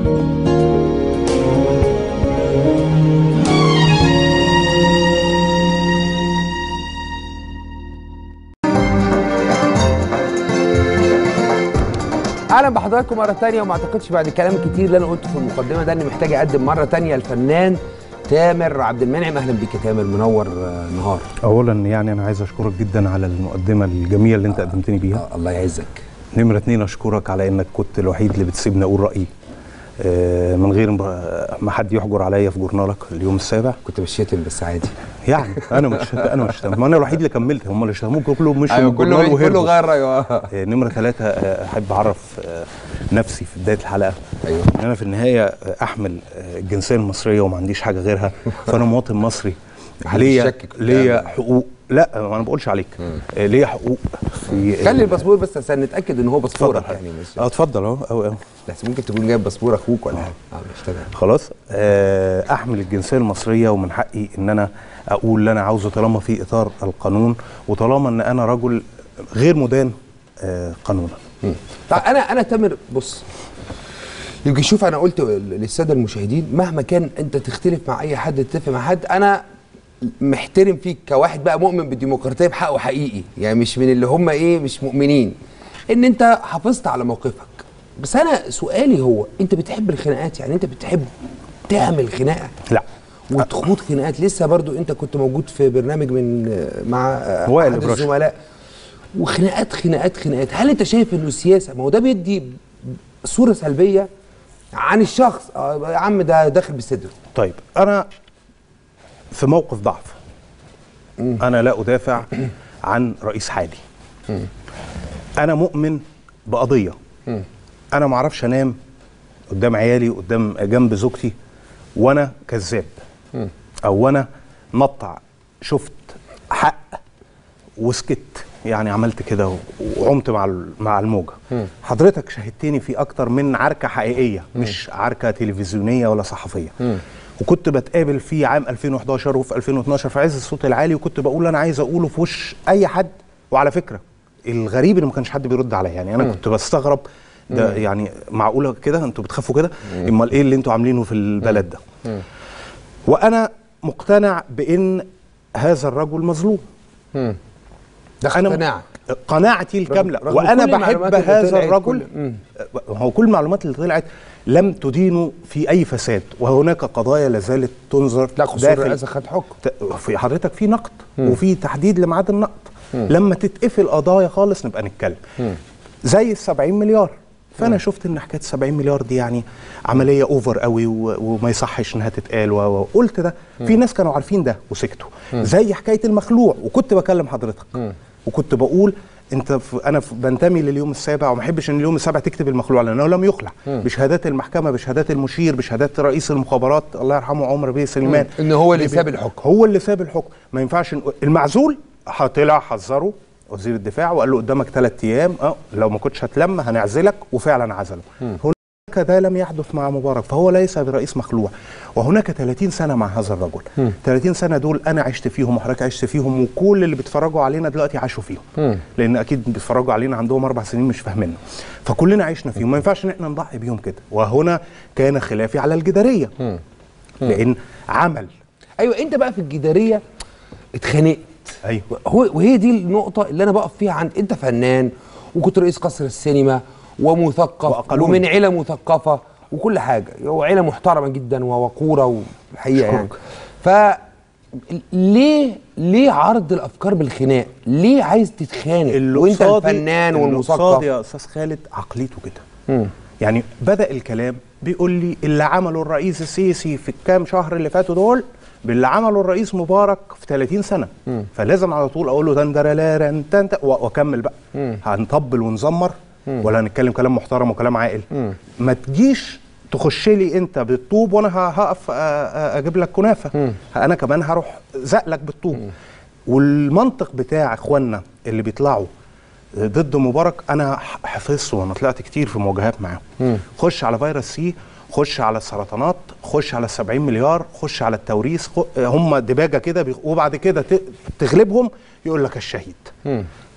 اهلا بحضراتكم مره تانية وما اعتقدش بعد كلام كتير اللي انا قلته في المقدمه ده اني محتاج اقدم مره تانية الفنان تامر عبد المنعم اهلا بيك يا تامر منور آه، نهار اولا يعني انا عايز اشكرك جدا على المقدمه الجميله اللي انت قدمتني بيها آه الله يعزك نمره اتنين اشكرك على انك كنت الوحيد اللي بتسيبني اقول رايي آه، من غير ما- ما حد يحجر عليا في جورنالك اليوم السابع كنت بشتم بس عادي يعني انا مش انا مش ما انا الوحيد اللي كملت هم اللي شتموك كلهم مش ايوه كله كله غير رايه آه. آه، نمره ثلاثة آه، احب اعرف آه، نفسي في بدايه الحلقه ايوه ان انا في النهايه آه، احمل آه، الجنسيه المصريه وما عنديش حاجه غيرها فانا مواطن مصري محدش ليا يشكك في ليا الكلام ده. حقوق لا ما انا بقولش عليك آه، ليا حقوق في خلي الباسبور بس عشان نتاكد ان هو باسبورك اتفضل يعني مش اه اتفضل اهو أهو- أهو. بس ممكن تكون جايب باسبور اخوك ولا حاجه اه مش تمام خلاص آه، احمل الجنسيه المصريه ومن حقي ان انا اقول اللي انا عاوزه طالما في اطار القانون وطالما ان انا رجل غير مدان آه، قانونا طيب انا انا تامر بص يمكن شوف انا قلت للساده المشاهدين مهما كان انت تختلف مع اي حد تتفق مع حد انا محترم فيك كواحد بقى مؤمن بالديمقراطيه بحقه حقيقي يعني مش من اللي هم ايه مش مؤمنين ان انت حافظت على موقفك بس انا سؤالي هو انت بتحب الخناقات يعني انت بتحب تعمل خناقه لا وتخوض خناقات لسه برضو انت كنت موجود في برنامج من مع وائل احد إبراشي. الزملاء وخناقات خناقات خناقات هل انت شايف انه السياسه ما هو ده بيدي صوره سلبيه عن الشخص اه يا عم ده داخل بصدره طيب انا في موقف ضعف انا لا ادافع عن رئيس حالي انا مؤمن بقضيه انا ما اعرفش انام قدام عيالي قدام جنب زوجتي وانا كذاب او وانا نطع شفت حق وسكت يعني عملت كده و- وعمت مع ال- مع الموجه حضرتك شاهدتني في اكتر من عركه حقيقيه مش عركه تلفزيونيه ولا صحفيه وكنت بتقابل في عام 2011 وفي 2012 في عز الصوت العالي وكنت بقول انا عايز اقوله في وش اي حد وعلى فكره الغريب ان ما كانش حد بيرد عليا يعني انا كنت بستغرب ده يعني معقوله كده انتوا بتخافوا كده امال ايه اللي انتوا عاملينه في البلد ده وانا مقتنع بان هذا الرجل مظلوم ده انا اقتناعك قناعتي الكامله رغم وانا كل بحب المعلومات اللي هذا طلعت الرجل كل- مم. هو كل المعلومات اللي طلعت لم تدينه في اي فساد وهناك قضايا لا زالت تنظر لا قصور داخل الرئاسه خد حكم ت- في حضرتك في نقد وفي تحديد لميعاد النقد لما تتقفل قضايا خالص نبقى نتكلم زي ال 70 مليار فانا شفت ان حكايه 70 مليار دي يعني عمليه اوفر قوي و- وما يصحش انها تتقال و- و- وقلت ده في ناس كانوا عارفين ده وسكتوا زي حكايه المخلوع وكنت بكلم حضرتك وكنت بقول انت ف... انا ف... بنتمي لليوم السابع وما احبش ان اليوم السابع تكتب المخلوع لانه لم يخلع بشهادات المحكمه بشهادات المشير بشهادات رئيس المخابرات الله يرحمه عمر بيه سليمان ان هو اللي بي- ساب الحكم هو اللي ساب الحكم ما ينفعش نقول- المعزول ح- طلع حذره وزير الدفاع وقال له قدامك ثلاث ايام اه لو ما كنتش هتلم هنعزلك وفعلا عزله هناك ده لم يحدث مع مبارك فهو ليس برئيس مخلوع وهناك 30 سنه مع هذا الرجل 30 سنه دول انا عشت فيهم وحضرتك عشت فيهم وكل اللي بيتفرجوا علينا دلوقتي عاشوا فيهم لان اكيد بيتفرجوا علينا عندهم اربع سنين مش فاهميننا فكلنا عشنا فيهم ما ينفعش ان احنا نضحي بيهم كده وهنا كان خلافي على الجداريه لان عمل ايوه انت بقى في الجداريه اتخانقت ايوه هو وهي دي النقطة اللي أنا بقف فيها عند أنت فنان وكنت رئيس قصر السينما ومثقف وأقلون. ومن عيلة مثقفة وكل حاجة وعيلة محترمة جدا ووقورة والحقيقة يعني ف ليه ليه عرض الافكار بالخناق؟ ليه عايز تتخانق اللي وانت قصادي- الفنان اللي والمثقف؟ قصادي يا استاذ خالد عقليته كده يعني بدا الكلام بيقول لي اللي عمله الرئيس السيسي في الكام شهر اللي فاتوا دول باللي عمله الرئيس مبارك في 30 سنه فلازم على طول اقول له دندرلارن تنت واكمل بقى هنطبل ونزمر ولا هنتكلم كلام محترم وكلام عاقل ما تجيش تخش لي انت بالطوب وانا ه- هقف أ- أ- اجيب لك كنافه انا كمان هروح زقلك بالطوب والمنطق بتاع اخواننا اللي بيطلعوا ضد مبارك انا ح- حفظته وانا طلعت كتير في مواجهات معاهم خش على فيروس سي خش على السرطانات خش على السبعين مليار خش على التوريث خ- هم دباجه كده بيخ- وبعد كده ت- تغلبهم يقول لك الشهيد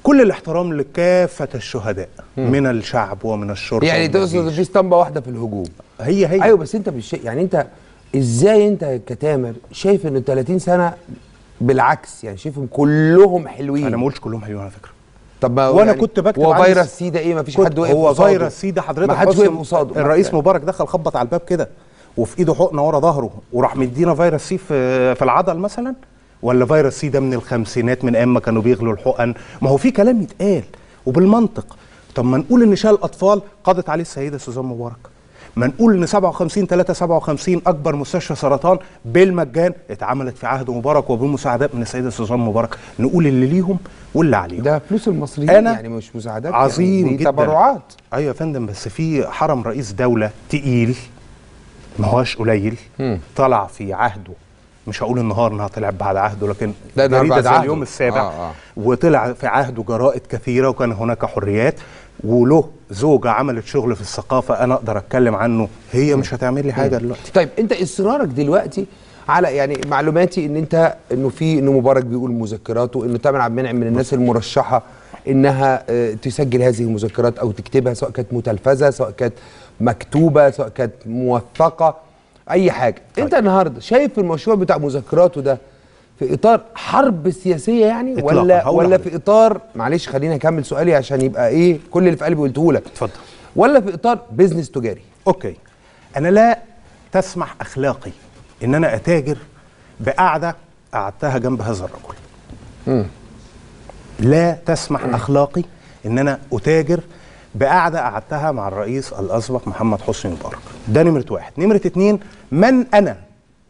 كل الاحترام لكافه الشهداء من الشعب ومن الشرطه يعني ومن تقصد الجيش. في اسطمبه واحده في الهجوم هي هي ايوه بس انت مش يعني انت ازاي انت كتامر شايف ان 30 سنه بالعكس يعني شايفهم كلهم حلوين انا ما قلتش كلهم حلوين على فكره طب ما وأنا يعني كنت بكتب هو عن فيروس الس- سي ده ايه ما فيش كنت- حد وقف هو قصاده. فيروس سي ده حضرتك ما حدش بص وقف قصاده الرئيس مبارك دخل خبط على الباب كده وفي ايده حقنه ورا ظهره وراح مدينا فيروس سي في في العضل مثلا ولا فيروس سي ده من الخمسينات من ايام ما كانوا بيغلوا الحقن ما هو في كلام يتقال وبالمنطق طب ما نقول ان شال الاطفال قضت عليه السيده سوزان مبارك ما نقول ان 57 3 57 اكبر مستشفى سرطان بالمجان اتعملت في عهد مبارك وبمساعدات من السيده سوزان مبارك نقول اللي ليهم واللي عليهم ده فلوس المصريين أنا يعني مش مساعدات عظيم يعني دي جدا تبرعات ايوه يا فندم بس في حرم رئيس دوله تقيل ما هوش قليل طلع في عهده مش هقول النهار انها طلعت بعد عهده لكن لا، النهار جريدة بعد زي عهده. اليوم السابع آه، آه. وطلع في عهده جرائد كثيره وكان هناك حريات وله زوجه عملت شغل في الثقافه انا اقدر اتكلم عنه هي مش هتعمل لي حاجه دلوقتي طيب انت اصرارك دلوقتي على يعني معلوماتي ان انت انه في انه مبارك بيقول مذكراته انه تامر عبد المنعم من الناس المرشحه انها آه، تسجل هذه المذكرات او تكتبها سواء كانت متلفزه سواء كانت مكتوبه سواء كانت موثقه اي حاجه انت النهارده شايف المشروع بتاع مذكراته ده في اطار حرب سياسيه يعني إطلاقاً. ولا هقول ولا لحضرتك. في اطار معلش خليني اكمل سؤالي عشان يبقى ايه كل اللي في قلبي قلته لك اتفضل. ولا في اطار بيزنس تجاري اوكي انا لا تسمح اخلاقي ان انا اتاجر بقعده قعدتها جنب هذا الرجل لا تسمح اخلاقي ان انا اتاجر بقعده قعدتها مع الرئيس الاسبق محمد حسني مبارك ده نمره واحد نمره اتنين من انا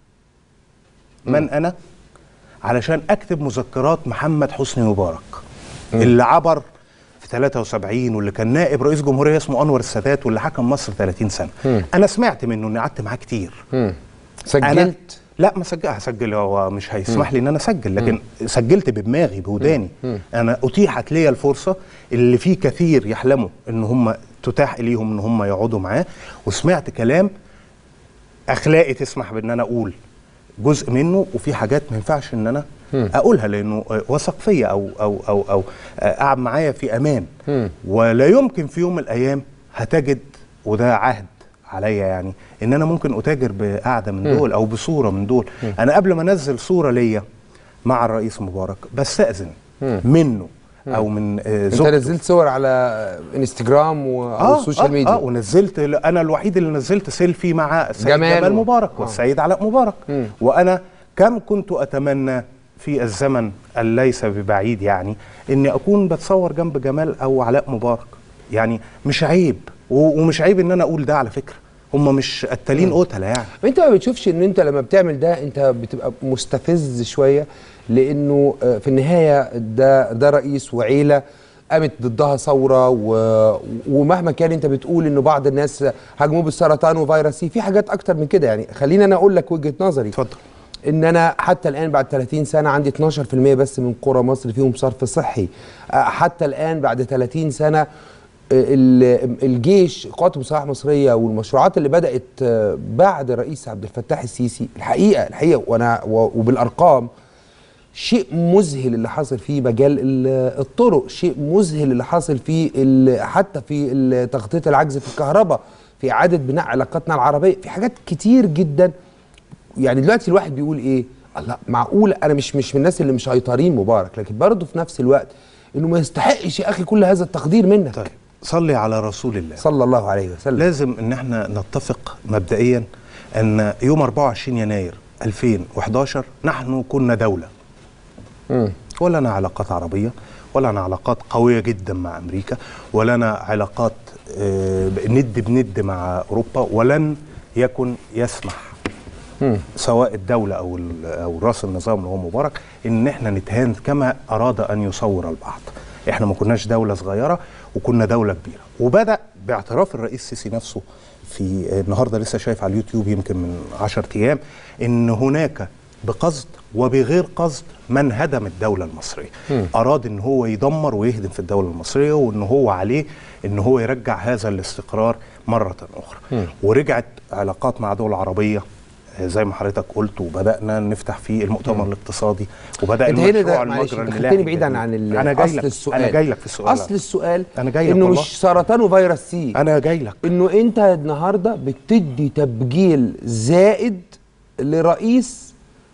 من انا علشان اكتب مذكرات محمد حسني مبارك اللي عبر في 73 واللي كان نائب رئيس جمهوريه اسمه انور السادات واللي حكم مصر 30 سنه انا سمعت منه اني قعدت معاه كتير أنا سجلت لا ما سجل هسجل هو مش هيسمح لي ان انا اسجل لكن سجلت بدماغي بوداني انا اتيحت لي الفرصه اللي فيه كثير يحلموا ان هم تتاح اليهم ان هم يقعدوا معاه وسمعت كلام اخلاقي تسمح بان انا اقول جزء منه وفي حاجات ما ينفعش ان انا اقولها لانه آه، وثق فيا او او او او آه، قعد معايا في امان ولا يمكن في يوم من الايام هتجد وده عهد عليا يعني ان انا ممكن اتاجر بقعده من دول او بصوره من دول انا قبل ما انزل صوره ليا مع الرئيس مبارك بستاذن منه او من آه، انت زوجته نزلت صور على انستجرام و- او السوشيال آه ميديا اه ونزلت انا الوحيد اللي نزلت سيلفي مع السيد جمال جمال, و- مبارك آه. والسيد علاء مبارك وانا كم كنت اتمنى في الزمن الليس ببعيد يعني اني اكون بتصور جنب جمال او علاء مبارك يعني مش عيب و- ومش عيب ان انا اقول ده على فكره هم مش قتالين قتله يعني انت ما بتشوفش ان انت لما بتعمل ده انت بتبقى مستفز شويه لانه آه، في النهايه ده ده رئيس وعيله قامت ضدها ثوره و... ومهما كان انت بتقول انه بعض الناس هاجموه بالسرطان وفيروس سي في حاجات اكتر من كده يعني خليني انا اقول لك وجهه نظري اتفضل ان انا حتى الان بعد 30 سنه عندي 12% بس من قرى مصر فيهم صرف صحي آه، حتى الان بعد 30 سنه آه، ال- الجيش القوات المسلحه المصريه والمشروعات اللي بدات آه، بعد الرئيس عبد الفتاح السيسي الحقيقه الحقيقه وانا و- وبالارقام شيء مذهل اللي حاصل في مجال ال- الطرق شيء مذهل اللي حاصل في ال- حتى في ال- تغطيه العجز في الكهرباء في اعاده بناء علاقاتنا العربيه في حاجات كتير جدا يعني دلوقتي الواحد بيقول ايه الله معقول انا مش مش من الناس اللي مش هيطارين مبارك لكن برضه في نفس الوقت انه ما يستحقش يا اخي كل هذا التقدير منك طيب صلي على رسول الله صلى الله عليه وسلم لازم ان احنا نتفق مبدئيا ان يوم 24 يناير 2011 نحن كنا دوله مم. ولا لنا علاقات عربيه ولا لنا علاقات قويه جدا مع امريكا ولا لنا علاقات آه، ند بند مع اوروبا ولن يكن يسمح سواء الدوله او ال- او راس النظام اللي هو مبارك ان احنا نتهان كما اراد ان يصور البعض احنا ما كناش دوله صغيره وكنا دوله كبيره وبدا باعتراف الرئيس السيسي نفسه في النهارده لسه شايف على اليوتيوب يمكن من 10 ايام ان هناك بقصد وبغير قصد من هدم الدولة المصرية أراد أن هو يدمر ويهدم في الدولة المصرية وأن هو عليه أن هو يرجع هذا الاستقرار مرة أخرى ورجعت علاقات مع دول عربية آه، زي ما حضرتك قلت وبدانا نفتح فيه المؤتمر الاقتصادي وبدانا انت هنا ده مشروع معلش المجرى انت الملاحي خدتني بعيد عن عن الجديد. ال- انا جاي اصل لك السؤال انا جاي لك في السؤال اصل السؤال أنا جاي لك انه والله. مش سرطان وفيروس سي انا جاي لك انه انت النهارده بتدي تبجيل زائد لرئيس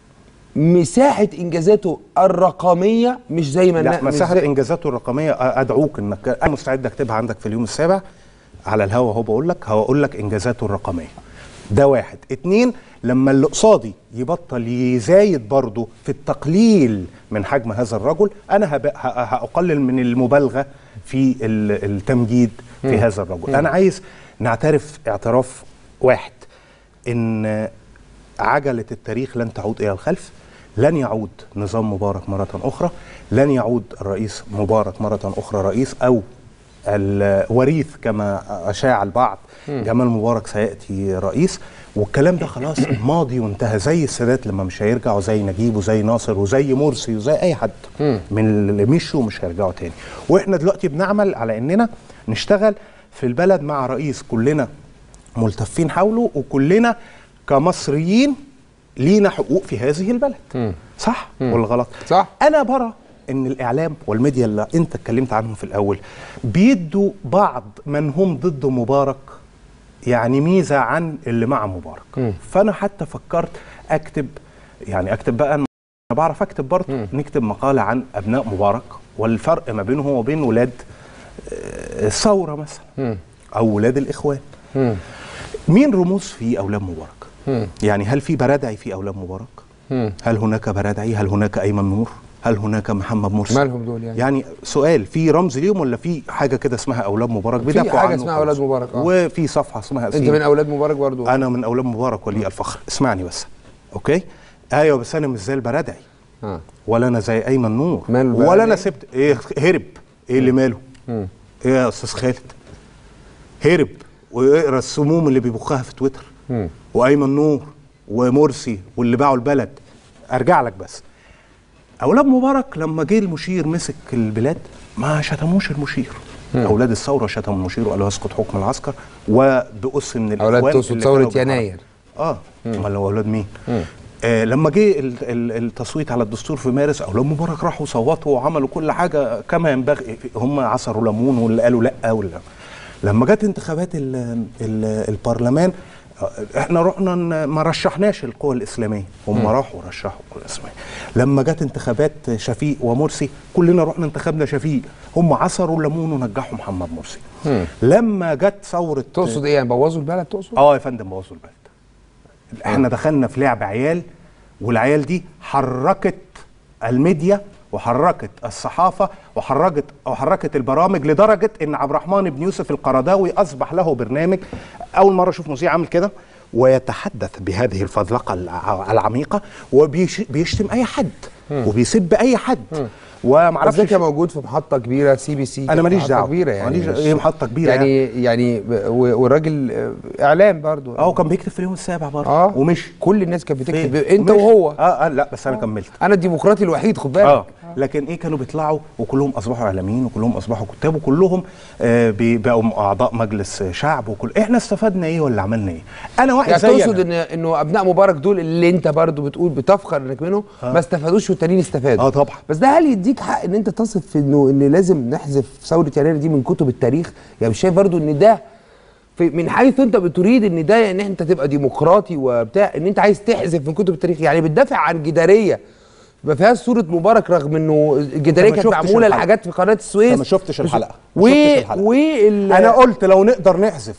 مساحه انجازاته الرقميه مش زي ما لا النا- مش مساحه زي- انجازاته الرقميه ادعوك انك انا مستعد اكتبها عندك في اليوم السابع على الهوا اهو بقول لك هقول لك انجازاته الرقميه ده واحد اتنين لما اللي قصادي يبطل يزايد برضه في التقليل من حجم هذا الرجل انا هب- ه- هقلل من المبالغه في ال- التمجيد في هذا الرجل انا عايز نعترف اعتراف واحد ان عجله التاريخ لن تعود الى الخلف لن يعود نظام مبارك مرة أخرى لن يعود الرئيس مبارك مرة أخرى رئيس أو الوريث كما أشاع البعض جمال مبارك سيأتي رئيس والكلام ده خلاص ماضي وانتهى زي السادات لما مش هيرجع وزي نجيب وزي ناصر وزي مرسي وزي أي حد من اللي مشوا مش هيرجعوا تاني وإحنا دلوقتي بنعمل على إننا نشتغل في البلد مع رئيس كلنا ملتفين حوله وكلنا كمصريين لينا حقوق في هذه البلد صح ولا غلط صح. انا برى ان الاعلام والميديا اللي انت اتكلمت عنهم في الاول بيدوا بعض من هم ضد مبارك يعني ميزه عن اللي مع مبارك فانا حتى فكرت اكتب يعني اكتب بقى انا بعرف اكتب برضه نكتب مقاله عن ابناء مبارك والفرق ما بينه وبين ولاد آه، الثوره مثلا او ولاد الاخوان مين رموز في اولاد مبارك؟ يعني هل في برادعي في اولاد مبارك؟ هل هناك برادعي؟ هل هناك ايمن نور؟ هل هناك محمد مرسي؟ مالهم دول يعني؟ يعني سؤال في رمز ليهم ولا في حاجه كده اسمها اولاد مبارك في بيدافعوا حاجة عنه اسمها وخلاص. أولاد مبارك، آه. وفي صفحه اسمها انت أسيم. من اولاد مبارك برضو انا من اولاد مبارك ولي الفخر اسمعني بس اوكي ايوه بس انا مش زي البرادعي اه ولا انا زي ايمن نور ماله البرادعي؟ ولا انا سبت ايه هرب ايه اللي ماله ايه يا استاذ خالد هرب واقرا السموم اللي بيبخها في تويتر وايمن نور ومرسي واللي باعوا البلد ارجع لك بس اولاد مبارك لما جه المشير مسك البلاد ما شتموش المشير اولاد الثوره شتموا المشير وقالوا يسقط حكم العسكر وبأس من الاخوان اولاد تقصد اللي ثوره كانوا بيحاربوا. يناير اه امال هو اولاد مين؟ آه لما جه ال- ال- التصويت على الدستور في مارس اولاد مبارك راحوا صوتوا وعملوا كل حاجه كما ينبغي هم عصروا ليمون واللي قالوا لا واللي لما جت انتخابات ال ال البرلمان آه، احنا رحنا ن- ما رشحناش القوى الاسلاميه هم راحوا رشحوا القوى الاسلاميه لما جت انتخابات شفيق ومرسي كلنا رحنا انتخبنا شفيق هم عصروا الليمون ونجحوا محمد مرسي لما جت ثوره تقصد ايه يعني بوظوا البلد تقصد اه يا فندم بوظوا البلد احنا دخلنا في لعب عيال والعيال دي حركت الميديا وحركت الصحافة وحركت وحركت البرامج لدرجة ان عبد الرحمن بن يوسف القرضاوي اصبح له برنامج اول مرة اشوف مذيع عامل كده ويتحدث بهذه الفذلقة الع- العميقة وبيشتم اي حد وبيسب اي حد ومعرفش قصدك موجود في محطه كبيره سي بي سي أنا ماليش محطة دعوة. كبيره يعني ماليش- مش- إيه محطة كبيرة يعني يعني ب- و- والراجل آه، اعلام برضو اه وكان بيكتب في اليوم السابع برضه اه ومشي كل الناس كانت بتكتب فين؟ انت ومشي. وهو اه اه لا بس انا كملت انا الديمقراطي الوحيد خد بالك اه لكن ايه كانوا بيطلعوا وكلهم اصبحوا اعلاميين وكلهم اصبحوا كتاب وكلهم آه بي- بقوا اعضاء مجلس شعب وكل احنا استفدنا ايه ولا عملنا ايه انا واحد يعني زي تقصد ان انه ابناء مبارك دول اللي انت برضو بتقول بتفخر انك منهم ما استفادوش والتانيين استفادوا اه طبعا بس ده هل يديك حق ان انت تصف في انه ان لازم نحذف ثوره يناير دي من كتب التاريخ يعني مش شايف برضو ان ده في من حيث انت بتريد ان ده ان انت تبقى ديمقراطي وبتاع ان انت عايز تحذف من كتب التاريخ يعني بتدافع عن جداريه ما فيهاش صوره مبارك رغم انه الجداريه أنت ما كانت شفتش معموله الحلقة. لحاجات في قناه السويس أنت ما شفتش الحلقة. ما و شفتش الحلقة. وال انا قلت لو نقدر نحذف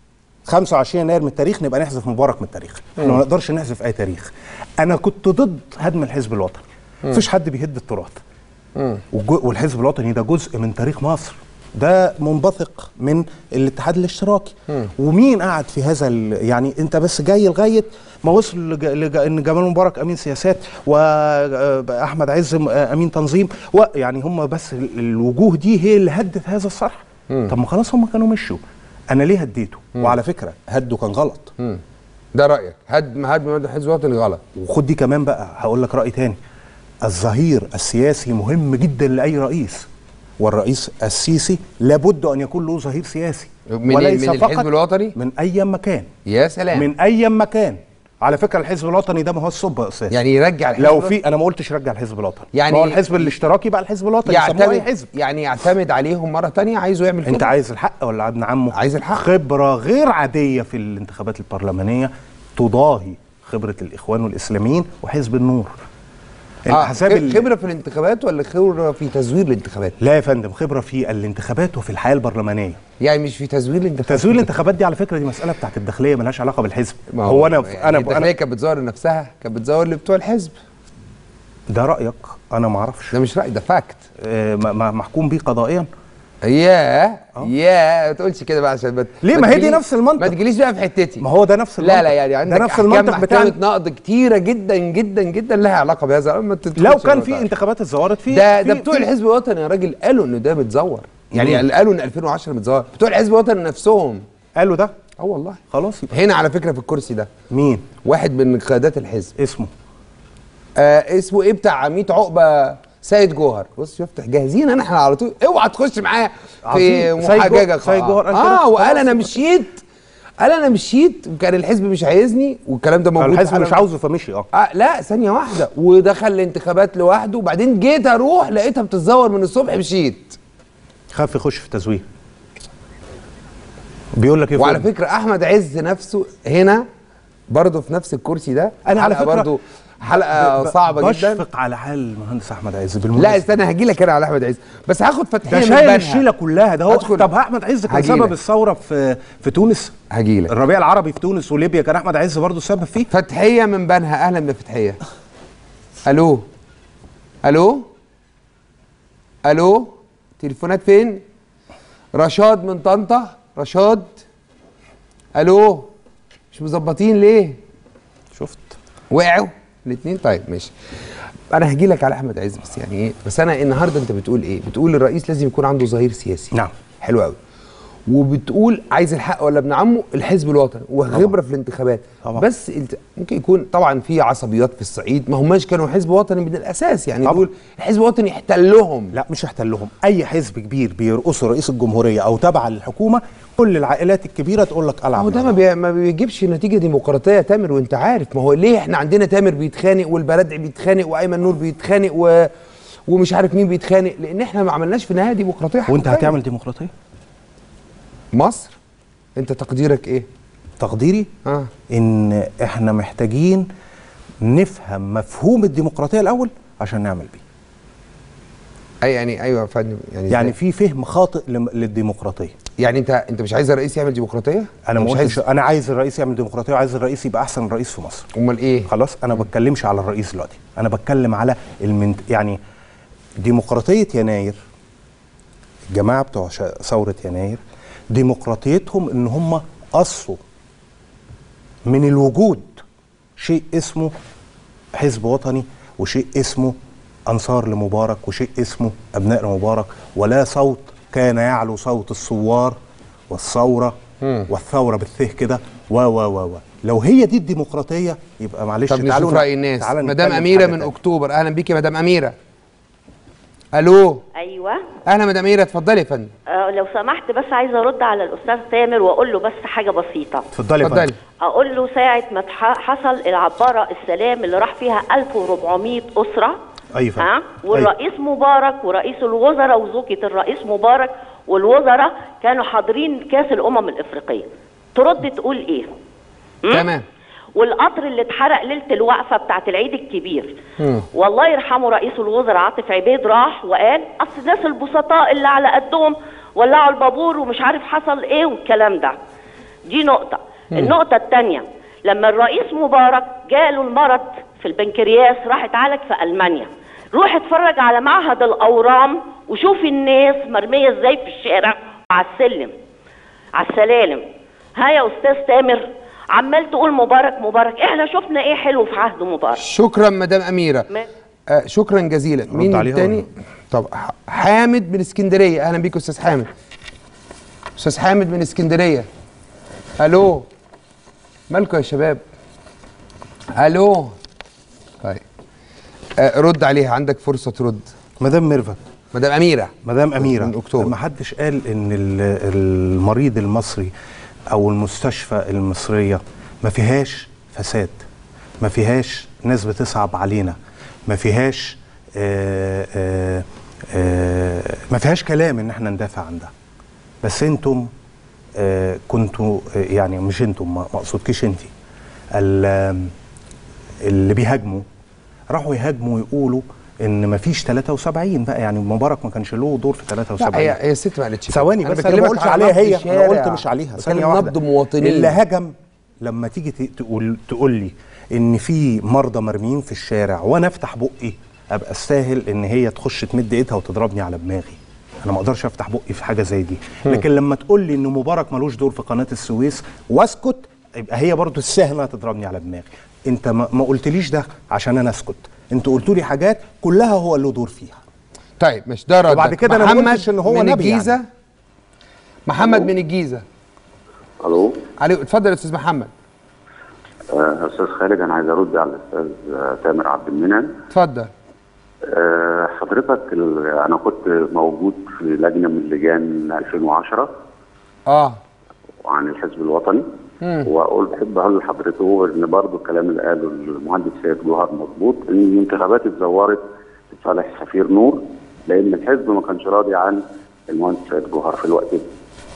25 يناير من التاريخ نبقى نحذف مبارك من التاريخ احنا ما نقدرش نحذف اي تاريخ انا كنت ضد هدم الحزب الوطني مفيش حد بيهد التراث والجو- والحزب الوطني ده جزء من تاريخ مصر ده منبثق من الاتحاد الاشتراكي ومين قعد في هذا ال- يعني انت بس جاي لغايه ما وصل لج... لج... ان جمال مبارك امين سياسات واحمد عز م- امين تنظيم ويعني هم بس ال- الوجوه دي هي اللي هدت هذا الصرح طب ما خلاص هم كانوا مشوا انا ليه هديته وعلى فكره هده كان غلط ده رايك هدم هدم مبدا الحزب الوطني غلط وخد دي كمان بقى هقول لك راي تاني الظهير السياسي مهم جدا لاي رئيس والرئيس السيسي لابد ان يكون له ظهير سياسي من- وليس من فقط الحزب الوطني؟ من اي مكان يا سلام من اي مكان على فكره الحزب الوطني ده ما هو الصب يا استاذ يعني يرجع الحزب لو الوطني؟ في انا ما قلتش رجع الحزب الوطني يعني- يعني هو الحزب الاشتراكي بقى الحزب الوطني يسموه اي يعتمد حزب يعني يعتمد عليهم مره تانية عايزه يعمل انت كده عايز الحق ولا ابن عمه عايز الحق. خبره غير عاديه في الانتخابات البرلمانيه تضاهي خبره الاخوان والاسلاميين وحزب النور آه الاحزاب خ- ال- خبره في الانتخابات ولا خبره في تزوير الانتخابات لا يا فندم خبره في الانتخابات وفي الحياه البرلمانيه يعني مش في تزوير الانتخابات تزوير الانتخابات دي على فكره دي مساله بتاعت الداخليه ملهاش علاقه بالحزب ما هو انا يعني انا الداخليه انا كانت بتزور لنفسها كانت بتزور لبتوع الحزب ده رايك انا ما اعرفش ده مش راي ده فاكت آه، ما- ما- محكوم بيه قضائيا ياه ياه ما تقولش كده بقى عشان بت... ليه؟ ما هي دي نفس المنطق. ما تجيليش بقى في حتتي ما هو ده نفس لا المنطق لا يعني عندك ده نفس أحكام المنطق بتاع محكمة نقد كتيره جدا جدا جدا لها علاقه بهذا ما تدخلش لو كان الموضوع في ده. انتخابات اتزورت فيه ده في- ده بتوع في- الحزب الوطني يا راجل قالوا ان ده متزور يعني مم. قالوا ان 2010 متزور بتوع الحزب الوطني نفسهم قالوا ده اه والله خلاص يبقى هنا على فكره في الكرسي ده مين واحد من قيادات الحزب اسمه آه اسمه ايه بتاع عميد عقبه سيد جوهر بص شفت جاهزين انا احنا على طول اوعى تخش معايا في عظيم. سيد محاججه جوهر- سيد جوهر قال كده؟ اه وقال خلاص انا يبقى. مشيت قال انا مشيت وكان الحزب مش عايزني والكلام ده موجود الحزب أنا- مش عاوزه فمشي اه آه لا ثانيه واحده ودخل الانتخابات لوحده وبعدين جيت اروح لقيتها بتتزور من الصبح مشيت خاف يخش في تزوير بيقول لك ايه وعلى فوق؟ فكره احمد عز نفسه هنا برضه في نفس الكرسي ده أنا على حلقة فكرة برضه حلقه ب- صعبه جدا بشفق على حال المهندس احمد عز لا بالمناسبه استنى هجي لك انا على احمد عز بس هاخد فتحيه ده من شايل بنها. الشيله كلها ده هو هدخل- طب احمد عز كان هجيلك. سبب الثوره في في تونس هجي لك الربيع العربي في تونس وليبيا كان احمد عز برضه السبب فيه فتحيه من بنها اهلا بفتحيه الو الو الو تليفونات فين رشاد من طنطا رشاد الو مش مظبطين ليه شفت وقعوا الاثنين طيب ماشي انا هجي لك على احمد عز بس يعني ايه بس انا النهارده انت بتقول ايه بتقول الرئيس لازم يكون عنده ظهير سياسي نعم. حلو قوي وبتقول عايز الحق ولا ابن عمه الحزب الوطني وخبره في الانتخابات طبعا. بس الت- ممكن يكون طبعا في عصبيات في الصعيد ما هماش كانوا حزب وطني من الاساس يعني طبعا. دول الحزب الوطني يحتلهم لا مش احتلهم اي حزب كبير بيرقصه رئيس الجمهوريه او تابع للحكومه كل العائلات الكبيره تقول لك العب هو ده ما, بي... ما بيجيبش نتيجه ديمقراطيه يا تامر وانت عارف ما هو ليه احنا عندنا تامر بيتخانق والبلدعي بيتخانق وايمن نور بيتخانق و... ومش عارف مين بيتخانق لان احنا ما عملناش في النهايه ديمقراطيه وانت حقيقية. هتعمل ديمقراطيه مصر انت تقديرك ايه تقديري اه ان احنا محتاجين نفهم مفهوم الديمقراطيه الاول عشان نعمل بيه اي يعني ايوه يا فندم يعني يعني يعني في فهم خاطئ لم- للديمقراطيه يعني انت انت مش عايز الرئيس يعمل ديمقراطيه انا مش مش عايز انا عايز الرئيس يعمل ديمقراطيه وعايز الرئيس يبقى احسن رئيس في مصر امال ايه خلاص انا ما بتكلمش على الرئيس دلوقتي انا بتكلم على المنت... يعني ديمقراطيه يناير الجماعه بتوع شا- ثوره يناير ديمقراطيتهم ان هم قصوا من الوجود شيء اسمه حزب وطني وشيء اسمه انصار لمبارك وشيء اسمه ابناء لمبارك ولا صوت كان يعلو صوت الثوار والثوره والثوره بالثه كده و و و و لو هي دي الديمقراطيه يبقى معلش طب تعالوا نشوف ن- راي الناس تعالوا مدام نتكلم اميره حاجة من تانية. اكتوبر اهلا بيكي يا مدام اميره الو ايوه اهلا مدام اميره اتفضلي يا فندم آه لو سمحت بس عايزه ارد على الاستاذ تامر واقول له بس حاجه بسيطه اتفضلي يا اتفضلي فندم. اقول له ساعه ما اتح- حصل العباره السلام اللي راح فيها 1400 اسره أيوة فندم. ها والرئيس مبارك ورئيس الوزراء وزوجة الرئيس مبارك والوزراء كانوا حاضرين كاس الامم الافريقيه ترد تقول ايه م? تمام والقطر اللي اتحرق ليله الوقفه بتاعت العيد الكبير مم. والله يرحمه رئيس الوزراء عاطف عبيد راح وقال اصل الناس البسطاء اللي على قدهم ولعوا البابور ومش عارف حصل ايه والكلام ده دي نقطه النقطه الثانيه لما الرئيس مبارك جاله المرض في البنكرياس راح اتعالج في المانيا روح اتفرج على معهد الاورام وشوف الناس مرميه ازاي في الشارع على السلم على السلالم ها يا استاذ تامر عمال تقول مبارك مبارك احنا شفنا ايه حلو في عهد مبارك شكرا مدام اميره ما- آه شكرا جزيلا مين عليها التاني ولا؟ طب ح- حامد من اسكندريه اهلا بيك استاذ حامد استاذ حامد من اسكندريه الو مالكم يا شباب الو طيب آه رد عليها عندك فرصه ترد مدام ميرفت مدام اميره مدام اميره من أكتوبر. ما حدش قال ان ال- المريض المصري او المستشفى المصريه ما فيهاش فساد ما فيهاش ناس بتصعب علينا ما فيهاش آه آه آه ما فيهاش كلام ان احنا ندافع عن ده بس انتم آه كنتوا آه يعني مش انتم ما ما اقصدكيش انت اللي بيهاجموا راحوا يهاجموا ويقولوا ان ما فيش 73 بقى يعني مبارك ما كانش له دور في 73 لا هي هي الست ما قالتش كده. ثواني بس انا ما بكلمك قلتش على عليها نبض هي انا شارع. قلت مش عليها بكلم ثانيه واحده نبض مواطنين اللي هجم لما تيجي ت- تقول تقول لي ان في مرضى مرميين في الشارع وانا افتح بقي ابقى استاهل ان هي تخش تمد ايدها وتضربني على دماغي انا ما اقدرش افتح بقي في حاجه زي دي لكن لما تقول لي ان مبارك ملوش دور في قناه السويس واسكت يبقى هي برضو السهل انها تضربني على دماغي انت ما, ما قلتليش ده عشان انا اسكت انت قلت لي حاجات كلها هو له دور فيها طيب مش ده ردك وبعد كده أنا ما محمد قلتش إن هو من نبي يعني. الجيزه محمد من الجيزه الو علي اتفضل يا استاذ محمد آه، استاذ خالد انا عايز ارد على الاستاذ آه، تامر عبد المنعم اتفضل آه، حضرتك ال- انا كنت موجود في لجنه من لجان 2010 اه عن الحزب الوطني واقول بحب اقول لحضرته ان برضه الكلام اللي قاله المهندس سيد جوهر مظبوط ان الانتخابات اتزورت لصالح سفير نور لان الحزب ما كانش راضي عن المهندس سيد جوهر في الوقت ده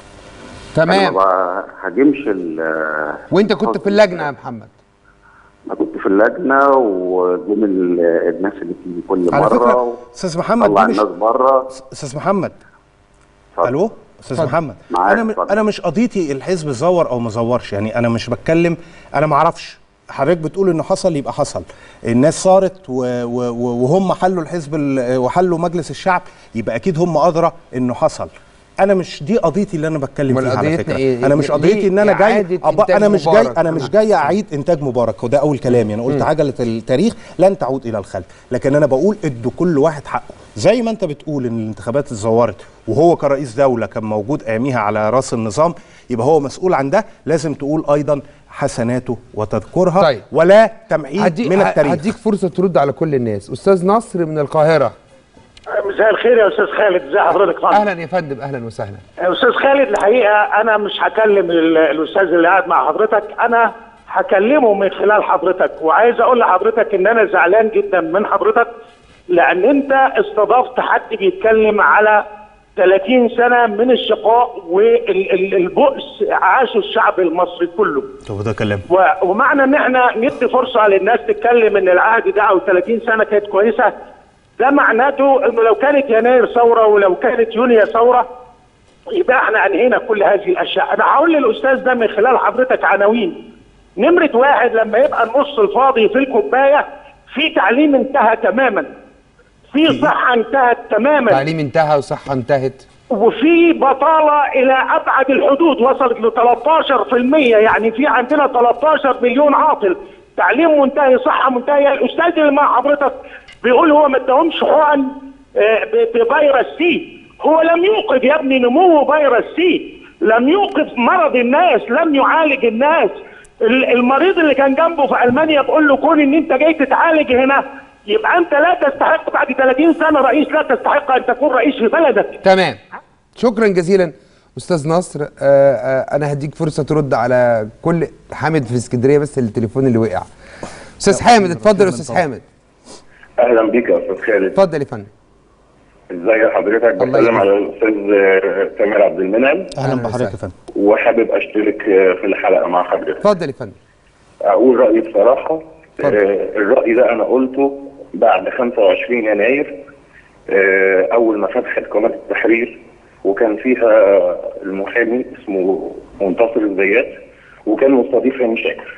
انا تمام ما بهاجمش ال- وانت كنت في اللجنه يا محمد انا كنت في اللجنه وجم ال- الناس اللي بتيجي كل على مره فكره استاذ محمد طلع دي مش الناس بره استاذ محمد اتفضل. الو استاذ اتفضل. محمد معاك، انا م... اتفضل. انا مش قضيتي الحزب زور او ما زورش يعني انا مش بتكلم انا ما اعرفش حضرتك بتقول انه حصل يبقى حصل الناس صارت و... و... و- وهم حلوا الحزب ال... وحلوا مجلس الشعب يبقى اكيد هم ادرى انه حصل انا مش دي قضيتي اللي انا بتكلم أمال فيها على قضيتنا فكره إيه؟ انا مش ليه قضيتي ان انا جاي إعادة أبقى إنتاج انا مش جاي مبارك؟ انا مش جاي اعيد انتاج مبارك وده اول كلامي انا قلت عجله التاريخ لن تعود الى الخلف لكن انا بقول ادوا كل واحد حقه زي ما انت بتقول ان الانتخابات اتزورت وهو كرئيس دوله كان موجود اياميها على راس النظام يبقى هو مسؤول عن ده لازم تقول ايضا حسناته وتذكرها طيب. ولا تمعيد هدي من التاريخ هديك فرصه ترد على كل الناس استاذ نصر من القاهره مساء الخير يا استاذ خالد ازي حضرتك طبعا اهلا يا فندم اهلا وسهلا استاذ خالد الحقيقه انا مش هكلم ال- الاستاذ اللي قاعد مع حضرتك انا هكلمه من خلال حضرتك وعايز اقول لحضرتك ان انا زعلان جدا من حضرتك لان انت استضفت حد بيتكلم على 30 سنه من الشقاء والبؤس عاشه الشعب المصري كله طب ده كلام و- ومعنى ان احنا ندي فرصه للناس تتكلم ان العهد ده او 30 سنه كانت كويسه ده معناته انه لو كانت يناير ثوره ولو كانت يونيو ثوره يبقى احنا انهينا كل هذه الاشياء انا هقول للاستاذ ده من خلال حضرتك عناوين نمره واحد لما يبقى النص الفاضي في الكوبايه في تعليم انتهى تماما في صحه انتهت تماما تعليم انتهى وصحه انتهت وفي بطالة إلى أبعد الحدود وصلت ل 13% يعني في عندنا 13 مليون عاطل تعليم منتهي صحة منتهية الأستاذ اللي مع حضرتك بيقول هو ما اداهمش حقن آه، ب- بفيروس سي هو لم يوقف يا ابني نمو فيروس سي لم يوقف مرض الناس لم يعالج الناس ال- المريض اللي كان جنبه في ألمانيا بيقول له كون إن أنت جاي تتعالج هنا يبقى أنت لا تستحق بعد 30 سنة رئيس لا تستحق أن تكون رئيس في بلدك تمام شكرا جزيلا استاذ نصر آه آه انا هديك فرصه ترد على كل حامد في اسكندريه بس التليفون اللي وقع استاذ حامد اتفضل يا استاذ حامد اهلا بيك يا استاذ خالد اتفضل يا فندم ازي حضرتك الله بتكلم يخليك. على الاستاذ آه، تامر عبد المنعم اهلا أهلاً بحضرتك وسهلاً. يا فندم وحابب اشترك آه، في الحلقه مع حضرتك اتفضل يا فندم اقول رايي بصراحه اتفضل. آه، الراي ده انا قلته بعد 25 يناير آه، اول ما فتحت قناه التحرير وكان فيها المحامي اسمه منتصر الزيات وكان مستضيف هاني شاكر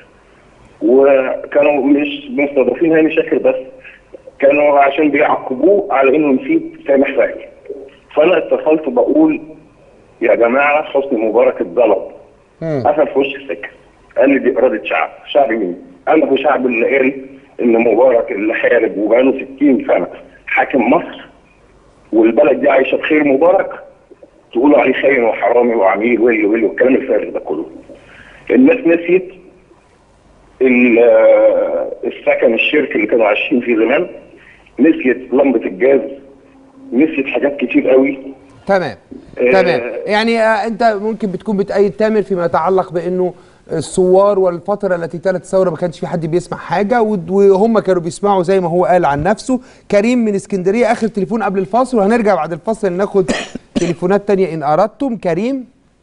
وكانوا مش مستضيفين هاني شاكر بس كانوا عشان بيعاقبوه على انه نسيب سامح فهمي فانا اتصلت بقول يا جماعه حسني مبارك اتظلم قفل في وش السكه قال لي دي اراده شعب شعب مين؟ قال له شعب اللي قال ان مبارك اللي حارب وبقاله 60 سنه حاكم مصر والبلد دي عايشه بخير مبارك تقولوا عليه خاين وحرامي وعميل ويلي ويلي والكلام الفارغ ده كله الناس نسيت ال- آه، السكن الشركه اللي كانوا عايشين فيه زمان نسيت لمبه الجاز نسيت حاجات كتير قوي تمام آه، تمام يعني آه انت ممكن بتكون بتأيد تامر فيما يتعلق بانه الثوار والفتره التي تلت الثوره ما كانش في حد بيسمع حاجه ود- وهم كانوا بيسمعوا زي ما هو قال عن نفسه كريم من اسكندريه اخر تليفون قبل الفاصل وهنرجع بعد الفاصل ناخد تليفونات تانية ان اردتم كريم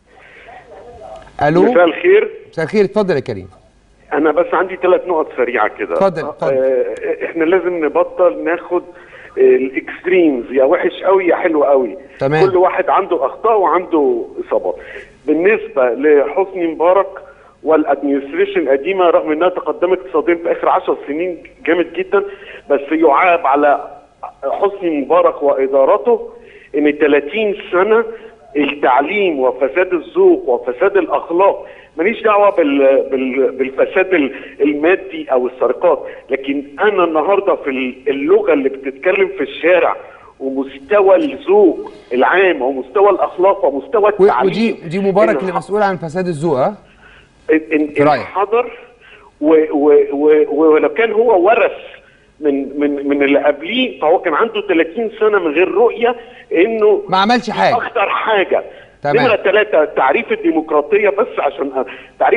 الو مساء الخير مساء الخير اتفضل يا كريم انا بس عندي ثلاث نقط سريعه كده اتفضل، اتفضل. آه، احنا لازم نبطل ناخد الاكستريمز يا وحش قوي يا حلو قوي تمام. كل واحد عنده اخطاء وعنده اصابات بالنسبه لحسني مبارك والادمنستريشن القديمه رغم انها تقدمت اقتصاديا في اخر 10 سنين جامد جدا بس يعاب على حسني مبارك وادارته ان 30 سنه التعليم وفساد الذوق وفساد الاخلاق ماليش دعوه بال... بال... بالفساد ال- المادي او السرقات لكن انا النهارده في ال- اللغه اللي بتتكلم في الشارع ومستوى الذوق العام ومستوى الاخلاق ومستوى و- التعليم ودي دي مبارك إن- اللي مسؤول عن فساد الذوق ها إن- في إن رأيك؟ حضر و- و- و- ولو كان هو ورث من من من اللي قبليه فهو كان عنده 30 سنه من غير رؤيه انه ما عملش حاجه اخطر حاجه تمام. نمره ثلاثه تعريف الديمقراطيه بس عشان أ- تعريف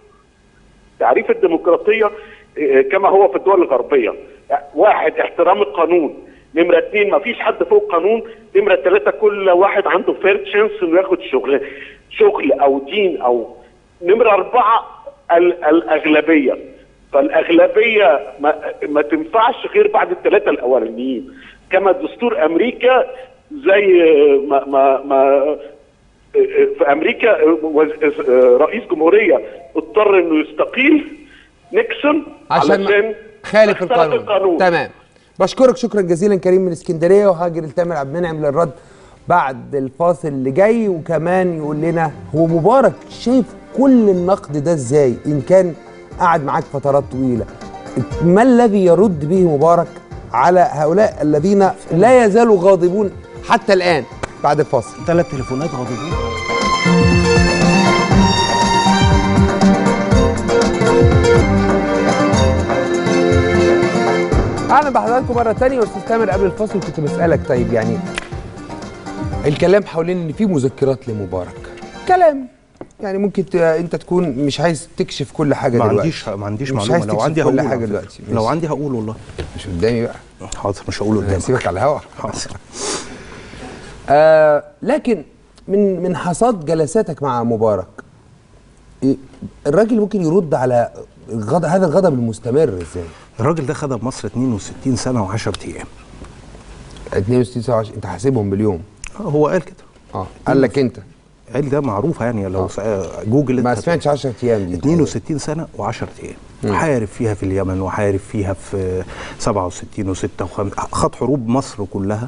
تعريف الديمقراطيه آه، كما هو في الدول الغربيه واحد احترام القانون نمرة اثنين ما فيش حد فوق قانون نمرة ثلاثة كل واحد عنده فير تشانس انه ياخد شغل شغل او دين او نمرة أربعة ال- الأغلبية فالأغلبية ما, ما تنفعش غير بعد الثلاثة الأولانيين كما دستور أمريكا زي ما ما, ما في امريكا وز- رئيس جمهوريه اضطر انه يستقيل نيكسون عشان علشان خالف اخترق القانون. القانون تمام بشكرك شكرا جزيلا كريم من اسكندريه وهاجر لتامر عبد المنعم للرد بعد الفاصل اللي جاي وكمان يقول لنا هو مبارك شايف كل النقد ده ازاي ان كان قعد معاك فترات طويله ما الذي يرد به مبارك على هؤلاء الذين لا يزالوا غاضبون حتى الان بعد الفاصل ثلاث تليفونات غاضبين اهلا بحضراتكم مره تانية يا استاذ تامر قبل الفاصل كنت بسالك طيب يعني الكلام حوالين ان في مذكرات لمبارك كلام يعني ممكن ت... انت تكون مش عايز تكشف كل حاجه ما دلوقتي عنديش ما عنديش مش معلومه عايز لو تكشف عندي كل هقول حاجه على فكرة. دلوقتي لو ماشي. عندي هقول والله مش قدامي بقى حاضر مش هقوله قدامك هسيبك على الهوا حاضر. آه لكن من من حصاد جلساتك مع مبارك إيه، الراجل ممكن يرد على الغضب هذا الغضب المستمر ازاي؟ الراجل ده خدم مصر 62 سنه و10 ايام 62 ساعه انت حاسبهم باليوم آه، هو قال كده اه قال لك انت قال ده معروفه يعني لو سأ- جوجل ما انت سمعتش 10 ايام دي 62 سنه و10 ايام حارب فيها في اليمن وحارب فيها في 67 و6 و5 خد حروب مصر كلها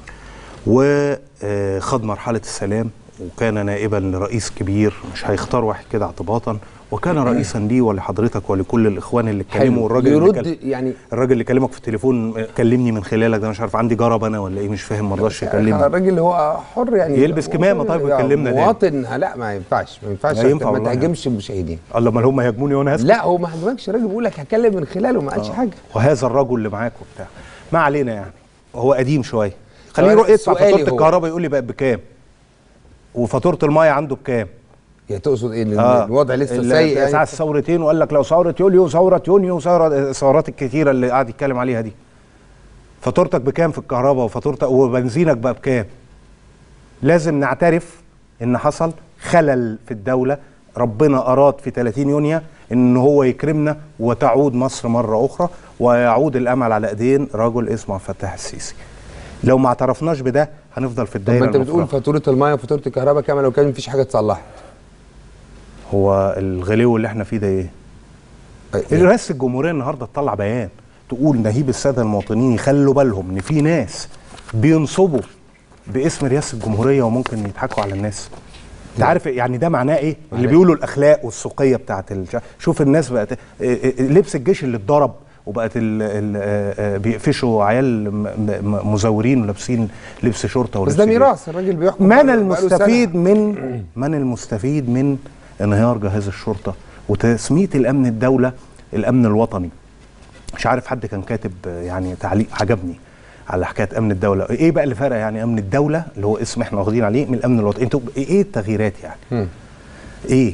وخد مرحله السلام وكان نائبا لرئيس كبير مش هيختار واحد كده اعتباطا وكان رئيسا لي ولحضرتك ولكل الاخوان اللي اتكلموا حلو. والراجل اللي يرد كل- يعني الراجل اللي كلمك في التليفون كلمني من خلالك ده مش عارف عندي جرب انا ولا ايه مش فاهم ما رضاش يكلمني الراجل هو حر يعني يلبس كمامة طيب ويكلمنا ليه؟ مواطن لا ما ينفعش ما ينفعش لا ينفع ما والله. تهاجمش المشاهدين الله ما هم يهاجموني وانا هسكت لا هو ما هاجمكش الراجل بيقول لك هكلم من خلاله ما قالش حاجه وهذا الرجل اللي معاك وبتاع ما علينا يعني هو قديم شويه خليه طيب، يروح يدفع سؤالي فاتوره هو- الكهرباء يقول لي بقت بكام وفاتوره المايه عنده بكام يا تقصد ايه ان الوضع لسه ال- سيء ساعة يعني الثورتين وقال لك لو ثوره يوليو ثوره يونيو ثوره الثورات الكتيره اللي قاعد يتكلم عليها دي فاتورتك بكام في الكهرباء وفاتورتك وبنزينك بقى بكام لازم نعترف ان حصل خلل في الدوله ربنا اراد في 30 يونيو ان هو يكرمنا وتعود مصر مره اخرى ويعود الامل على ايدين رجل اسمه عبد الفتاح السيسي لو ما اعترفناش بده هنفضل في طب الدايره ما انت بتقول المفرغة. فاتوره المايه وفاتوره الكهرباء كمان لو كان مفيش حاجه اتصلحت هو الغلو اللي احنا فيه ده ايه رئاسه الجمهوريه النهارده تطلع بيان تقول نهيب الساده المواطنين يخلوا بالهم ان في ناس بينصبوا باسم رئاسه الجمهوريه وممكن يضحكوا على الناس انت عارف يعني ده معناه ايه اللي بيقولوا الاخلاق والسوقيه بتاعت الش... شوف الناس بقت اه، اه، لبس الجيش اللي اتضرب وبقت ال... ال... اه، اه، بيقفشوا عيال م... م... مزورين ولابسين لبس شرطه بس ولبس ده جيش. ميراث الراجل بيحكم من بقاله- المستفيد بقاله من من المستفيد من انهيار جهاز الشرطه وتسميه الامن الدوله الامن الوطني مش عارف حد كان كاتب آه، يعني تعليق عجبني على حكايه امن الدوله ايه بقى اللي فرق يعني امن الدوله اللي هو اسم احنا واخدين عليه من الامن الوطني انتوا ايه التغييرات يعني ايه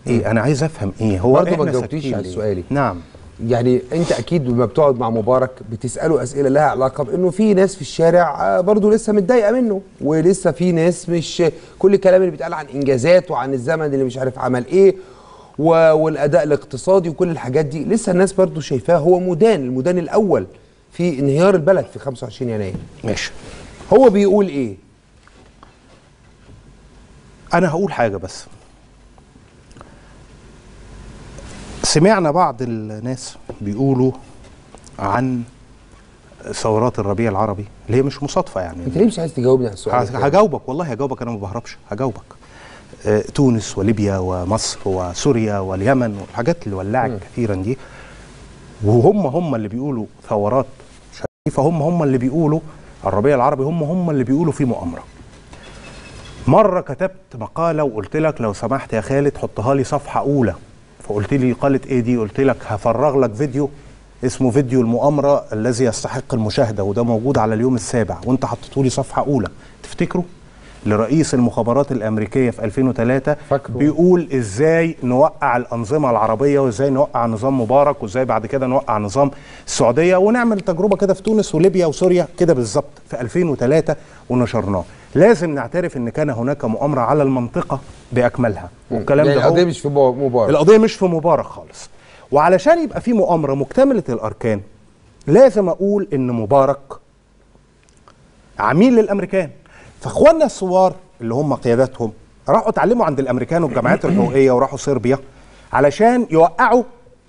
ايه انا عايز افهم ايه هو برضه ما إحنا جاوبتيش ساكتين على ليه؟ سؤالي. نعم يعني انت اكيد لما بتقعد مع مبارك بتساله اسئله لها علاقه بانه في ناس في الشارع آه، برضه لسه متضايقه منه ولسه في ناس مش كل الكلام اللي بيتقال عن انجازات وعن الزمن اللي مش عارف عمل ايه و- والاداء الاقتصادي وكل الحاجات دي لسه الناس برضه شايفاه هو مدان المدان الاول في انهيار البلد في 25 يناير ماشي هو بيقول ايه انا هقول حاجه بس سمعنا بعض الناس بيقولوا عن ثورات الربيع العربي اللي هي مش مصادفه يعني انت ليه مش عايز تجاوبني على السؤال ده؟ هجاوبك والله هجاوبك انا ما بهربش هجاوبك آه، تونس وليبيا ومصر وسوريا واليمن والحاجات اللي ولعت كثيرا دي وهم هم اللي بيقولوا ثورات شريفه هم هم اللي بيقولوا الربيع العربي هم هم اللي بيقولوا في مؤامره مره كتبت مقاله وقلت لك لو سمحت يا خالد حطها لي صفحه اولى فقلت لي قالت ايه دي قلت لك هفرغ لك فيديو اسمه فيديو المؤامره الذي يستحق المشاهده وده موجود على اليوم السابع وانت حطيته لي صفحه اولى تفتكروا لرئيس المخابرات الامريكيه في 2003 فاكره. بيقول ازاي نوقع الانظمه العربيه وازاي نوقع نظام مبارك وازاي بعد كده نوقع نظام السعوديه ونعمل تجربه كده في تونس وليبيا وسوريا كده بالظبط في 2003 ونشرناه لازم نعترف ان كان هناك مؤامره على المنطقه باكملها والكلام يعني ده هو القضيه مش في مو- مبارك القضيه مش في مبارك خالص وعلشان يبقى في مؤامره مكتمله الاركان لازم اقول ان مبارك عميل للامريكان فاخواننا الثوار اللي هم قياداتهم راحوا اتعلموا عند الامريكان والجامعات الحقوقيه وراحوا صربيا علشان يوقعوا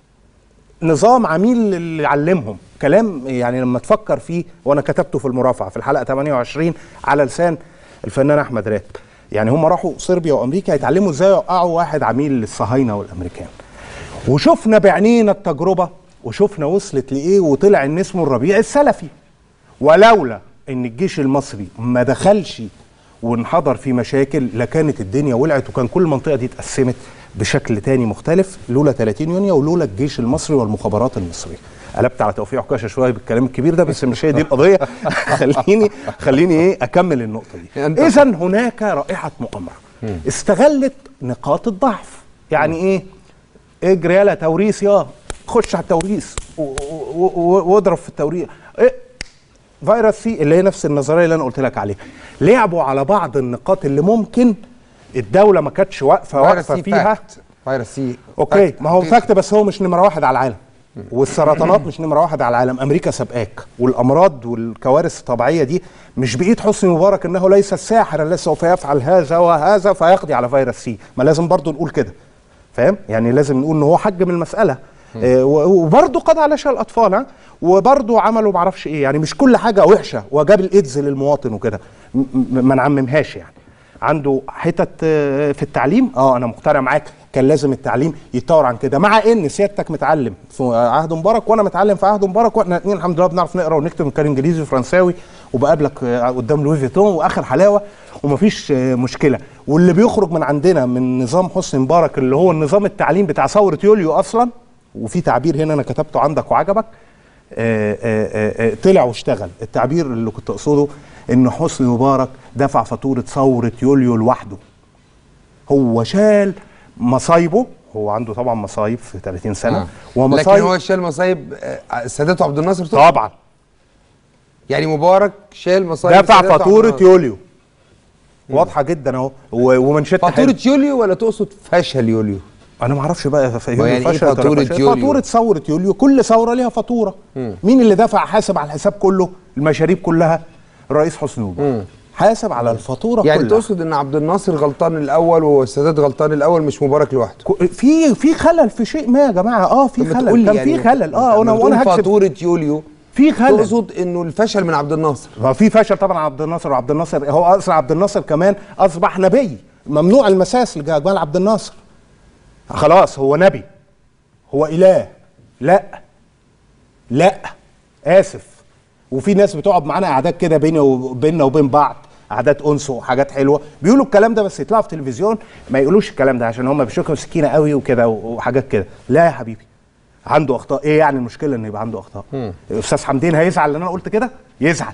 نظام عميل اللي علمهم كلام يعني لما تفكر فيه وانا كتبته في المرافعه في الحلقه 28 على لسان الفنان احمد راتب يعني هم راحوا صربيا وامريكا يتعلموا ازاي يوقعوا واحد عميل للصهاينه والامريكان وشفنا بعينينا التجربه وشفنا وصلت لايه وطلع ان اسمه الربيع السلفي ولولا ان الجيش المصري ما دخلش وانحضر في مشاكل لكانت الدنيا ولعت وكان كل المنطقه دي اتقسمت بشكل تاني مختلف لولا 30 يونيو ولولا الجيش المصري والمخابرات المصريه قلبت على توفيق عكاشه شويه بالكلام الكبير ده بس مش هي دي القضيه خليني خليني ايه اكمل النقطه دي أنت- اذا هناك رائحه مؤامره استغلت نقاط الضعف يعني ايه اجري يلا توريث يا خش على التوريث و- و- و- واضرب في التوريث إيه؟ فيروس سي اللي هي نفس النظريه اللي انا قلت لك عليها لعبوا على بعض النقاط اللي ممكن الدوله ما كانتش واقفه فيروس واقفه سي فيها فاكت. فيروس سي اوكي فاكت. ما هو فاكت بس هو مش نمره واحد على العالم والسرطانات مش نمره واحد على العالم امريكا سابقاك والامراض والكوارث الطبيعيه دي مش بايد حسني مبارك انه ليس الساحر الذي سوف يفعل هذا وهذا فيقضي على فيروس سي ما لازم برضو نقول كده فاهم يعني لازم نقول ان هو حجم المساله آه، و- وبرضه قضى على شلل الاطفال ها وبرضه عملوا معرفش ايه يعني مش كل حاجه وحشه وجاب الايدز للمواطن وكده م- م- ما نعممهاش يعني عنده حتت آه، في التعليم اه انا مقتنع معاك كان لازم التعليم يتطور عن كده مع ان سيادتك متعلم في عهد مبارك وانا متعلم في عهد مبارك واحنا الاثنين الحمد لله بنعرف نقرا ونكتب ونتكلم انجليزي وفرنساوي وبقابلك آه، قدام لوي فيتون واخر حلاوه ومفيش آه، مشكله واللي بيخرج من عندنا من نظام حسني مبارك اللي هو النظام التعليم بتاع ثوره يوليو اصلا وفي تعبير هنا انا كتبته عندك وعجبك آه، آه، آه، طلع واشتغل التعبير اللي كنت اقصده ان حسني مبارك دفع فاتوره ثوره يوليو لوحده هو شال مصايبه هو عنده طبعا مصايب في 30 سنه آه. ومصايب لكن هو شال مصايب آه، سادته عبد الناصر تقصد؟ طبعا يعني مبارك شال مصايب دفع سادته عبد فاتوره الناصر. يوليو واضحه جدا اهو و- ومنشطه فاتوره يوليو ولا تقصد فشل يوليو؟ انا ما اعرفش بقى ف- يوليو يعني إيه فشلت ولا فاتورة فشلت. يوليو؟ فاتوره ثوره يوليو كل ثوره ليها فاتوره مين اللي دفع حاسب على الحساب كله المشاريب كلها الرئيس حسني مبارك حاسب على الفاتوره يعني كلها تقصد ان عبد الناصر غلطان الاول والسادات غلطان الاول مش مبارك لوحده كو- في في خلل في شيء ما يا جماعه اه في طب ما خلل تقول لي كان يعني في خلل اه وانا لما وانا تقول هكسب فاتوره يوليو في خلل تقصد انه الفشل من عبد الناصر ما في فشل طبعا عبد الناصر وعبد الناصر هو اصلا عبد الناصر كمان اصبح نبي ممنوع المساس لجمال عبد الناصر خلاص هو نبي هو اله لا لا اسف وفي ناس بتقعد معانا قعدات كده بيني وبيننا وبين بعض قعدات انس وحاجات حلوه بيقولوا الكلام ده بس يطلعوا في التلفزيون ما يقولوش الكلام ده عشان هم بيشوكوا سكينه قوي وكده وحاجات كده لا يا حبيبي عنده اخطاء ايه يعني المشكله ان يبقى عنده اخطاء استاذ حمدين هيزعل ان انا قلت كده يزعل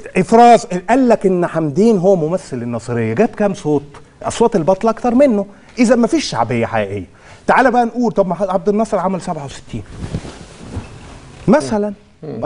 افراز قال لك ان حمدين هو ممثل الناصريه جاب كام صوت اصوات البطل اكتر منه اذا ما فيش شعبيه حقيقيه تعال بقى نقول طب ما عبد الناصر عمل 67 مثلا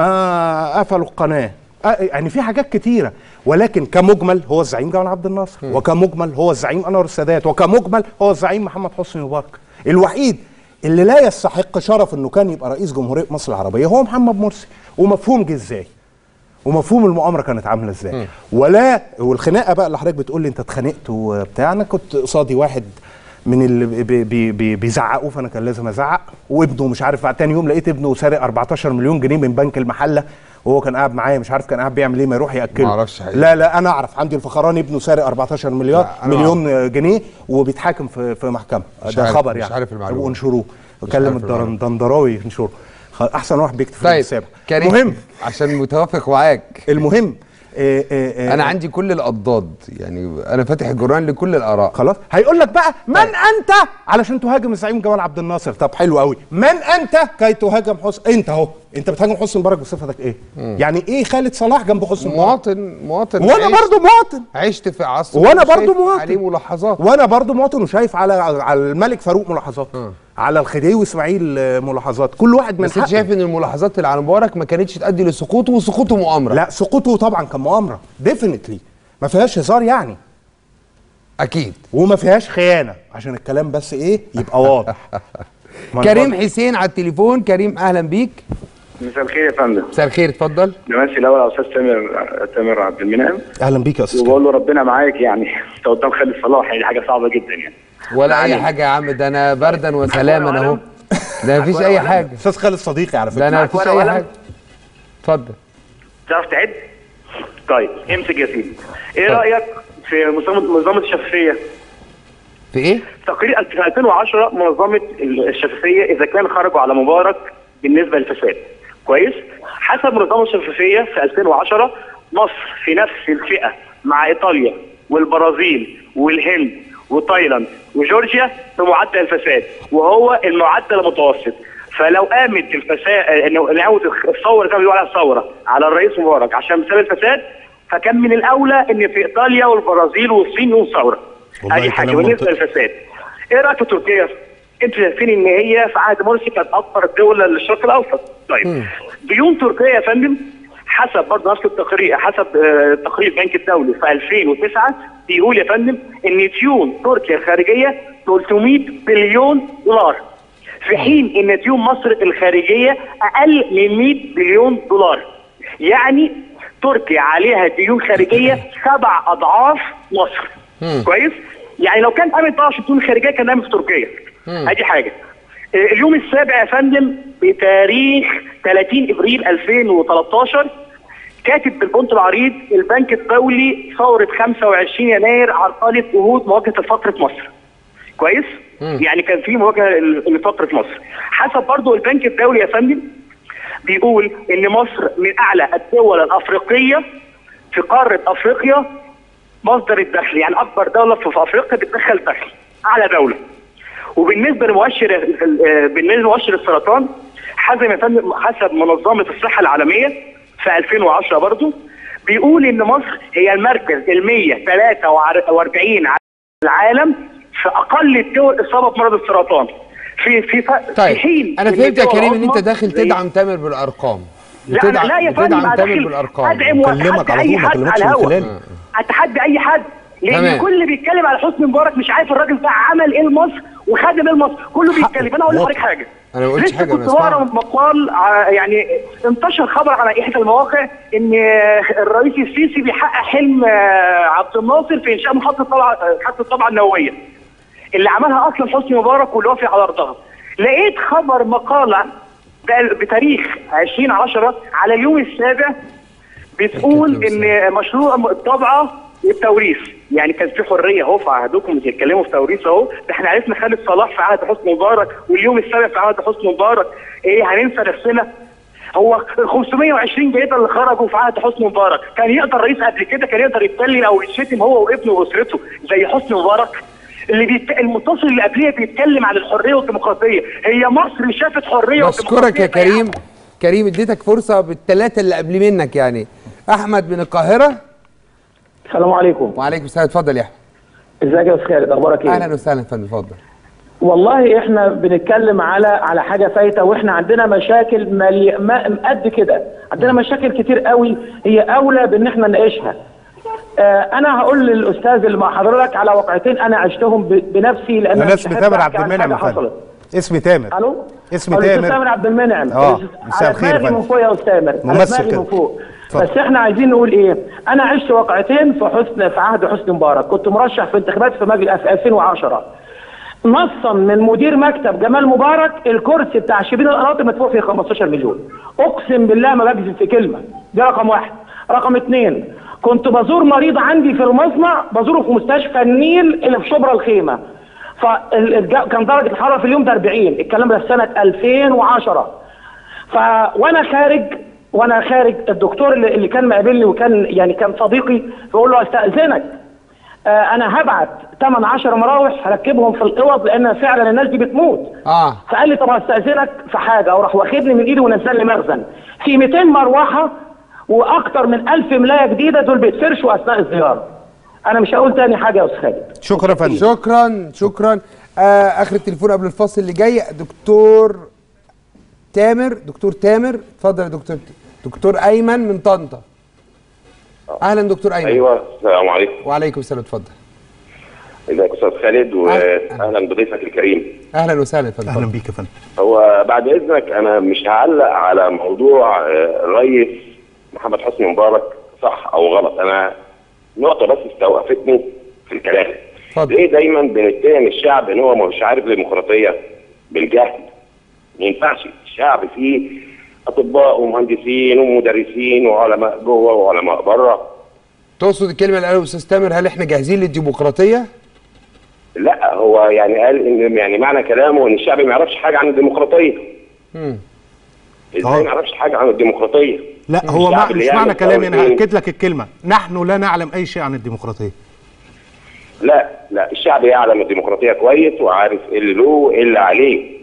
آه قفلوا القناه آه يعني في حاجات كتيره ولكن كمجمل هو الزعيم جمال عبد الناصر وكمجمل هو الزعيم انور السادات وكمجمل هو الزعيم محمد حسني مبارك الوحيد اللي لا يستحق شرف انه كان يبقى رئيس جمهوريه مصر العربيه هو محمد مرسي ومفهوم جه ازاي ومفهوم المؤامره كانت عامله ازاي ولا والخناقه بقى اللي حضرتك بتقول لي انت اتخانقت وبتاع انا كنت قصادي واحد من اللي بي بي بي بيزعقوا فانا كان لازم ازعق وابنه مش عارف بعد تاني يوم لقيت ابنه سارق 14 مليون جنيه من بنك المحله وهو كان قاعد معايا مش عارف كان قاعد بيعمل ايه ما يروح ياكله معرفش حقيقي. لا لا انا اعرف عندي الفخراني ابنه سارق 14 مليار لا، أنا مليون جنيه وبيتحاكم في في محكمه مش ده عارف- خبر مش يعني عارف المعلومة. وانشروه عارف كلم المعلومة. الدندراوي ينشره خ- احسن واحد بيكتب في طيب السابع كريم مهم عشان متوافق معاك المهم آه، آه، آه، انا عندي كل الاضداد يعني انا فاتح الجران لكل الاراء خلاص هيقول لك بقى من انت علشان تهاجم الزعيم جمال عبد الناصر طب حلو قوي من انت كي تهاجم حسن انت اهو انت بتهاجم حسني مبارك بصفتك ايه يعني ايه خالد صلاح جنب حسني مبارك مواطن مواطن وانا عشت- برضو مواطن عشت في عصر وانا وشايف برضو مواطن عليه ملاحظات وانا برضو مواطن وشايف على على الملك فاروق ملاحظات على الخديوي اسماعيل آه، ملاحظات كل واحد من بس انت حقه. شايف ان الملاحظات اللي على مبارك ما كانتش تؤدي لسقوطه وسقوطه مؤامره لا سقوطه طبعا كان مؤامره ديفينتلي ما فيهاش هزار يعني اكيد وما فيهاش خيانه عشان الكلام بس ايه يبقى واضح ما أنا كريم برضو- حسين على التليفون كريم اهلا بيك مساء الخير يا فندم مساء الخير اتفضل نمسي الاول على استاذ تامر تامر عبد المنعم اهلا بيك يا استاذ وبقول له ربنا معاك يعني انت قدام خالد صلاح يعني حاجه صعبه جدا يعني ولا اي معلم. حاجه يا عم ده انا بردا وسلاما اهو ده مفيش اي حاجه استاذ خالد صديقي على ده فكره انا معاك مفيش ورقة اي وقلم؟ حاجه اتفضل تعرف تعد؟ طيب امسك يا سيدي ايه رايك في منظمه منظمه الشفافيه؟ في ايه تقرير في 2010 منظمه الشفافيه اذا كان خرجوا على مبارك بالنسبه للفساد كويس حسب منظمه الشفافيه في 2010 مصر في نفس الفئه مع ايطاليا والبرازيل والهند وتايلاند وجورجيا في معدل الفساد وهو المعدل المتوسط فلو قامت الفساد انه نعود الثوره كانوا بيقولوا عليها الثوره على الرئيس مبارك عشان بسبب الفساد فكان من الاولى ان في ايطاليا والبرازيل والصين يقوم ثوره والله ادي حاجه كلام بالنسبه منطقي. للفساد ايه رايك في تركيا؟ انتوا شايفين ان هي في عهد مرسي كانت اكبر دوله للشرق الاوسط طيب ديون تركيا يا فندم حسب برضه نفس التقرير حسب آه، تقرير البنك الدولي في 2009 بيقول يا فندم ان ديون تركيا الخارجيه 300 بليون دولار في حين ان ديون مصر الخارجيه اقل من 100 بليون دولار يعني تركيا عليها ديون خارجيه سبع اضعاف مصر كويس يعني لو كان قامت بقى الديون الخارجيه كان قامت في تركيا ادي حاجه آه، اليوم السابع يا فندم بتاريخ 30 ابريل 2013 كاتب بالبنط العريض البنك الدولي ثوره 25 يناير عرقله جهود مواجهه فقره مصر كويس يعني كان في مواجهه ل- لفقره مصر حسب برضو البنك الدولي يا فندم بيقول ان مصر من اعلى الدول الافريقيه في قاره افريقيا مصدر الدخل يعني اكبر دوله في في افريقيا بتدخل دخل اعلى دوله وبالنسبه لمؤشر آه، بالنسبه لمؤشر السرطان حسب يا فندم حسب منظمه الصحه العالميه في 2010 برضو بيقول ان مصر هي المركز ال 143 على العالم في اقل الدول اصابه بمرض السرطان في في ف- في طيب حين انا إن فهمت يا الدول كريم ان انت العظمى داخل زي- تدعم تامر بالارقام لا بتدعم لا يا فندم بتدعم أنا تامر داخل بالارقام ادعم بكلمك على واتحدى طول، اي ما حد كلمكش على من الهوا خلالي. اتحدى اي حد لان تمام. كل اللي بيتكلم على حسني مبارك مش عارف الراجل ده عمل ايه لمصر وخدم ايه لمصر كله بيتكلم انا اقول واضح. لحضرتك حاجه أنا ما قلتش لسه حاجة، أنا كنت بقرا أسمعك. مقال ع- يعني انتشر خبر على احدى المواقع ان الرئيس السيسي بيحقق حلم آه، عبد الناصر في انشاء محطه طلعه محطه الطبعه النوويه اللي عملها اصلا حسني مبارك واللي وافق على ارضها لقيت خبر مقاله ب- بتاريخ 20 10 على اليوم السابع بتقول ان مشروع الطبعه والتوريث يعني كان في حريه اهو في عهدكم بتتكلموا في توريث اهو ده احنا عرفنا خالد صلاح في عهد حسني مبارك واليوم السابع في عهد حسني مبارك ايه هننسى نفسنا هو ال 520 جريده اللي خرجوا في عهد حسني مبارك كان يقدر رئيس قبل كده كان يقدر يتكلم او يتشتم هو وابنه واسرته زي حسني مبارك اللي بيت... المتصل اللي قبليه بيتكلم عن الحريه والديمقراطيه هي مصر شافت حريه بشكرك يا كريم كريم اديتك فرصه بالثلاثه اللي قبل منك يعني احمد من القاهره السلام عليكم وعليكم السلام اتفضل يا احمد ازيك يا استاذ خالد اخبارك ايه؟ اهلا وسهلا يا فندم اتفضل والله احنا بنتكلم على على حاجه فايته واحنا عندنا مشاكل ملي... ما... قد كده عندنا مشاكل كتير قوي هي اولى بان احنا نناقشها آه انا هقول للاستاذ اللي مع حضرتك على واقعتين انا عشتهم ب... بنفسي لان انا اسمي مش تامر هحكي عبد عن المنعم حاجة يا فندم حصلت. اسمي تامر الو اسمي أو الأستاذ تامر. تامر عبد المنعم آه، على مساء الخير يا دماغي من فندم. فوق يا استاذ تامر على ممثل دماغي كده. من فوق اتفضل. بس احنا عايزين نقول ايه انا عشت واقعتين في حسن في عهد حسني مبارك كنت مرشح في انتخابات في مجلس في 2010 نصا من مدير مكتب جمال مبارك الكرسي بتاع شبين القناطر مدفوع فيه 15 مليون اقسم بالله ما بكذب في كلمه دي رقم واحد رقم اثنين كنت بزور مريض عندي في المصنع بزوره في مستشفى النيل اللي في شبرا الخيمه فكان درجه الحراره في اليوم ده 40 الكلام ده في سنه 2010 ف وانا خارج وانا خارج الدكتور اللي, اللي كان مقابلني وكان يعني كان صديقي بقول له استاذنك آه انا هبعت 8 10 مراوح هركبهم في الاوض لان فعلا الناس دي بتموت اه فقال لي طب هستاذنك في حاجه وراح واخدني من ايدي ونزل لي مخزن في 200 مروحه واكتر من 1000 ملايه جديده دول بيتفرشوا اثناء الزياره انا مش هقول تاني حاجه يا استاذ خالد شكرا يا فندم شكرا شكرا آه اخر التليفون قبل الفاصل اللي جاي دكتور تامر دكتور تامر اتفضل يا دكتور دكتور ايمن من طنطا اهلا دكتور ايمن ايوه السلام عليكم وعليكم السلام اتفضل ازيك يا استاذ خالد واهلا بضيفك الكريم اهلا وسهلا يا فندم اهلا بيك يا فندم هو بعد اذنك انا مش هعلق على موضوع آه، الرئيس محمد حسني مبارك صح او غلط انا نقطه بس استوقفتني في الكلام اتفضل. ليه دايما بنتهم الشعب ان هو مش عارف ديمقراطيه بالجهل ما ينفعش الشعب فيه اطباء ومهندسين ومدرسين وعلماء جوه وعلماء بره تقصد الكلمه اللي قالها الاستاذ تامر هل احنا جاهزين للديمقراطيه لا هو يعني قال ان يعني معنى كلامه ان الشعب ما يعرفش حاجه عن الديمقراطيه مم. ازاي آه. ما يعرفش حاجه عن الديمقراطيه لا هو الشعب ما اللي مش يعمل معنى كلامي انا ثورتين. هاكد لك الكلمه نحن لا نعلم اي شيء عن الديمقراطيه لا لا الشعب يعلم الديمقراطيه كويس وعارف ايه اللي له وايه اللي عليه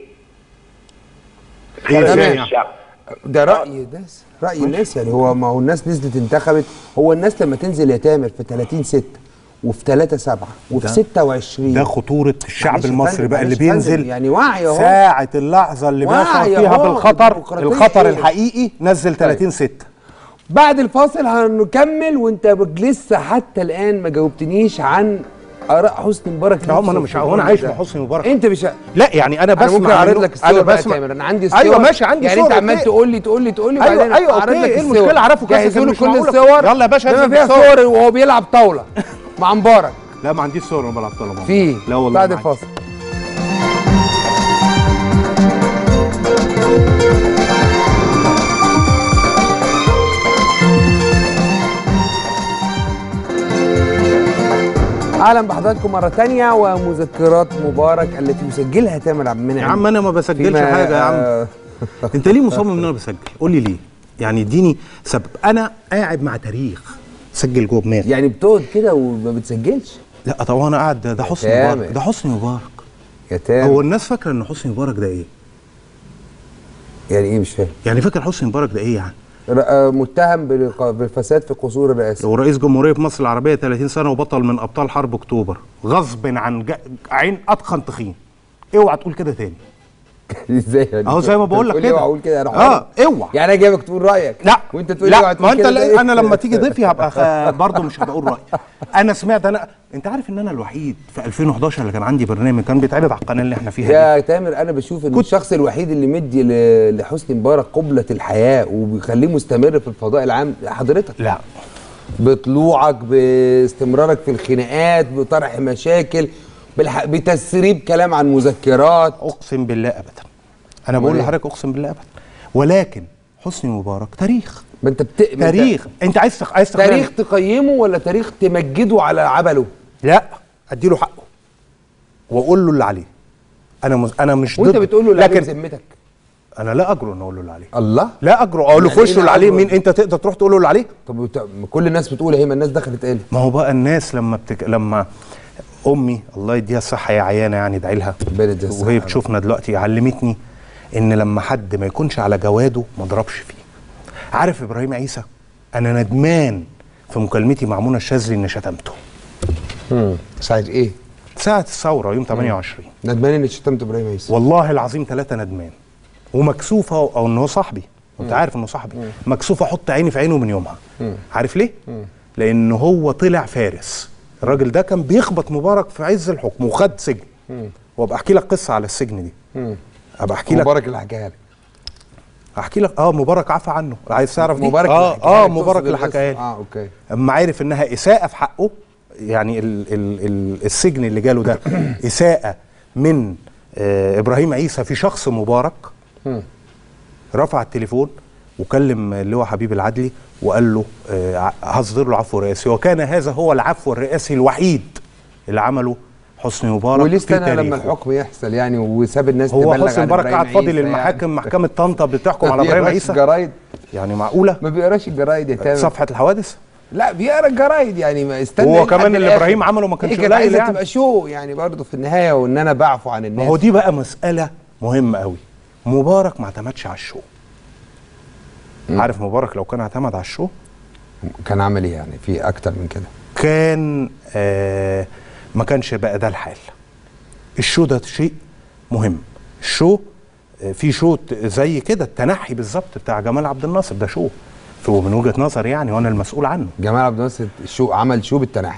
إيه تمام. ازاي يعني؟ الشعب ده راي الناس راي الناس يعني هو ما هو الناس نزلت انتخبت هو الناس لما تنزل يا تامر في 30 6 وفي 3 7 وفي ده- 26 ده خطوره الشعب معلش يا المصري فندم، بقى اللي معلش يا فندم، بينزل يعني وعي اهو ساعة اللحظة اللي وعي بيشعر فيها أهو، بالخطر الديمقراطية الخطر إيه؟ الحقيقي نزل 30 6 بعد الفاصل هنكمل وانت بك- لسه حتى الان ما جاوبتنيش عن اراء حسني مبارك لا ما انا نفسه مش في هو انا الراجل عايش ده. مع حسني مبارك انت مش لا يعني انا انا بسمع ممكن اعرض عنه- لك الصور انا بقى يا بسمع تامر انا عندي صور ايوه ماشي عندي يعني صور انت عمال أوكي. تقول لي تقول لي تقول لي أيوة، وبعدين أيوة، أعرض أوكي. لك إيه الصور. المشكلة؟ عرفوا كويس جهزوا إن له مش كل معقولة. الصور يلا يا باشا بما انزل فيها بالصور. صور وهو بيلعب طاوله مع مبارك لا ما عنديش صور وانا بلعب طاوله في لا والله بعد ما عندي. الفاصل اهلا بحضراتكم مره تانية ومذكرات مبارك التي يسجلها تامر عبد المنعم يا عم انا ما بسجلش فيما- حاجه يا عم آه، انت ليه مصمم ان انا بسجل قول لي ليه يعني اديني سبب انا قاعد مع تاريخ سجل جوه دماغي يعني بتقعد كده وما بتسجلش لا طبعا انا قاعد ده, ده حسني تامر. مبارك ده حسني مبارك يا تامر هو الناس فاكره ان حسني مبارك ده ايه يعني ايه مش فاهم يعني فاكر حسني مبارك ده ايه يعني ر- آه، متهم بالق- بالفساد في قصور الرئاسه هو رئيس جمهوريه مصر العربيه 30 سنه وبطل من ابطال حرب اكتوبر غصب عن جا... عين اتخن تخين اوعى تقول كده تاني ازاي يعني اهو زي ما بقول لك تقول لي كده اوعى اقول كده انا اه حر. اوعى يعني انا جايبك تقول رايك لا وانت تقول لي لا اوعى ما انت كده لا ده انا إيه؟ لما تيجي ضيفي هبقى خ... برضه مش هبقى اقول رايي انا سمعت انا انت عارف ان انا الوحيد في 2011 اللي كان عندي برنامج كان بيتعرض على القناه اللي احنا فيها دي. يا تامر انا بشوف ان الشخص الوحيد اللي مدي ل- لحسني مبارك قبلة الحياة وبيخليه مستمر في الفضاء العام حضرتك لا بطلوعك باستمرارك في الخناقات بطرح مشاكل بالح... بتسريب كلام عن مذكرات اقسم بالله ابدا انا بقول أمال إيه؟ لحضرتك اقسم بالله ابدا ولكن حسني مبارك تاريخ ما انت بت... ما أنت- تاريخ انت عايز تخ... عايز تقنعني- تاريخ تقيمه ولا تاريخ تمجده على عبله لا اديله حقه واقول له اللي عليه انا مز... انا مش وانت ضد بتقول له لا لكن بذمتك انا لا اجرؤ ان اقول له اللي عليه الله لا اجرؤ اقول له يعني خش إيه له اللي عليه أجرؤ؟ مين انت تقدر تروح تقول له اللي عليه طب وت... ما كل الناس بتقول اهي ما الناس دخلت قالت ما هو بقى الناس لما بتك... لما امي الله يديها الصحه يا عيانه يعني ادعي لها ربنا يديها الصحة وهي يا رب. بتشوفنا دلوقتي علمتني ان لما حد ما يكونش على جواده ما اضربش فيه عارف ابراهيم عيسى انا ندمان في مكالمتي مع منى الشاذلي اني شتمته ساعة ايه؟ ساعه الثوره يوم 28 ندمان اني شتمت ابراهيم عيسى والله العظيم ثلاثة ندمان ومكسوفة او ان هو صاحبي انت عارف انه صاحبي مكسوفة احط عيني في عينه من يومها عارف ليه؟ لان هو طلع فارس الراجل ده كان بيخبط مبارك في عز الحكم وخد سجن وابقى احكي لك قصة على السجن دي ابقى احكي لك مبارك اللي حكاها لك احكي لك اه مبارك عفى عنه عايز تعرف دي؟ مبارك اه اللي حكاها اه لك، مبارك تقصد اللي القصة. حكاها لي اه اوكي اما عرف انها اساءه في حقه يعني ال ال ال السجن اللي جاله ده اساءه من آه ابراهيم عيسى في شخص مبارك رفع التليفون وكلم اللي هو حبيب العدلي وقال له آه ع- هصدر له عفو رئاسي وكان هذا هو العفو الرئاسي الوحيد اللي عمله حسني مبارك وليه في استنى لما تاريخه. الحكم يحصل يعني وساب الناس هو تبلغ حسني عن مبارك إبراهيم قاعد فاضي عيسى للمحاكم محكمه طنطا بتحكم على ما ابراهيم بيقراش عيسى الجرايد يعني معقوله ما بيقراش الجرايد يا تامر صفحه الحوادث لا بيقرا الجرايد يعني ما استنى هو لحد كمان اللي الآخر. إبراهيم عمله ما كانش هي كانت قليل عايزة يعني. تبقى شو يعني برضه في النهايه وان انا بعفو عن الناس ما هو دي بقى مسألة مهمة قوي مبارك ما اعتمدش على الشو عارف مبارك لو كان اعتمد على الشو كان عمل ايه يعني في اكتر من كده كان آه ما كانش بقى ده الحال الشو ده شيء مهم الشو آه، في شو ت- زي كده التنحي بالظبط بتاع جمال عبد الناصر ده شو فهو من وجهة نظري يعني وانا المسؤول عنه جمال عبد الناصر شو عمل شو بالتنحي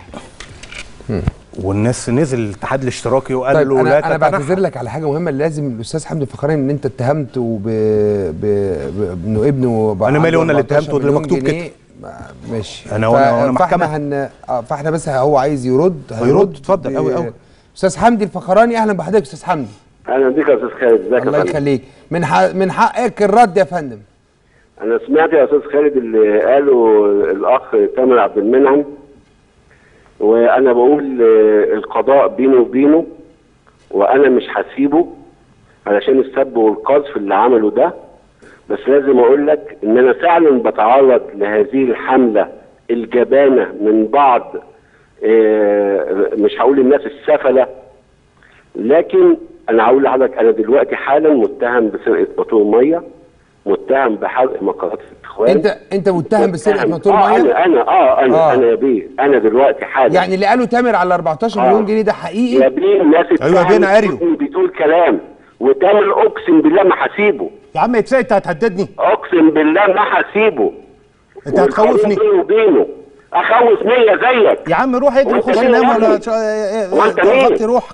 والناس نزل الاتحاد الاشتراكي وقال طيب له انا لا انا تتنحى. بعتذر لك على حاجه مهمه لازم الاستاذ حمدي الفخراني ان انت اتهمته ب... ب... ب... انه ابنه بقى أنا مالي عنده وأنا اللي 14 اتهمته، اللي مليون مكتوب جنيه. ما- ماشي أنا- وأنا- وأنا محكمة. فاحنا هن... آه، فاحنا بس هو عايز يرد هيرد، اتفضل، ب- أوي أوي. استاذ حمدي الفخراني اهلا بحضرتك استاذ حمدي اهلا بيك يا استاذ خالد ازيك يا الله فندم يخليك من ح... من حقك الرد يا فندم انا سمعت يا استاذ خالد اللي قاله الاخ تامر عبد المنعم وانا بقول آه، القضاء بينه وبينه وانا مش هسيبه علشان السب والقذف اللي عمله ده بس لازم اقول لك ان انا فعلا بتعرض لهذه الحمله الجبانه من بعض آه، مش هقول الناس السفله لكن انا هقول لحضرتك انا دلوقتي حالا متهم بسرقه موتور ميه متهم بحرق مقرات الاخوان انت انت متهم بسرقه متهم- موتور آه ميه انا انا اه انا آه. آه. انا يا بيه انا دلوقتي حالا يعني اللي قاله تامر على 14 آه. مليون جنيه ده يا حقيقي بيه الناس أيوة يا بيه، أنا اتهمت قاريه. إني بتقول كلام وتامر اقسم بالله ما هسيبه يا عم اتساء انت هتهددني اقسم بالله ما هسيبه انت هتخوفني والقضية بيني وبينه اخوف مية زيك يا عم روح اجري وانت خش مين نام يا ولا ابني؟ وانت مين؟ غطي روحك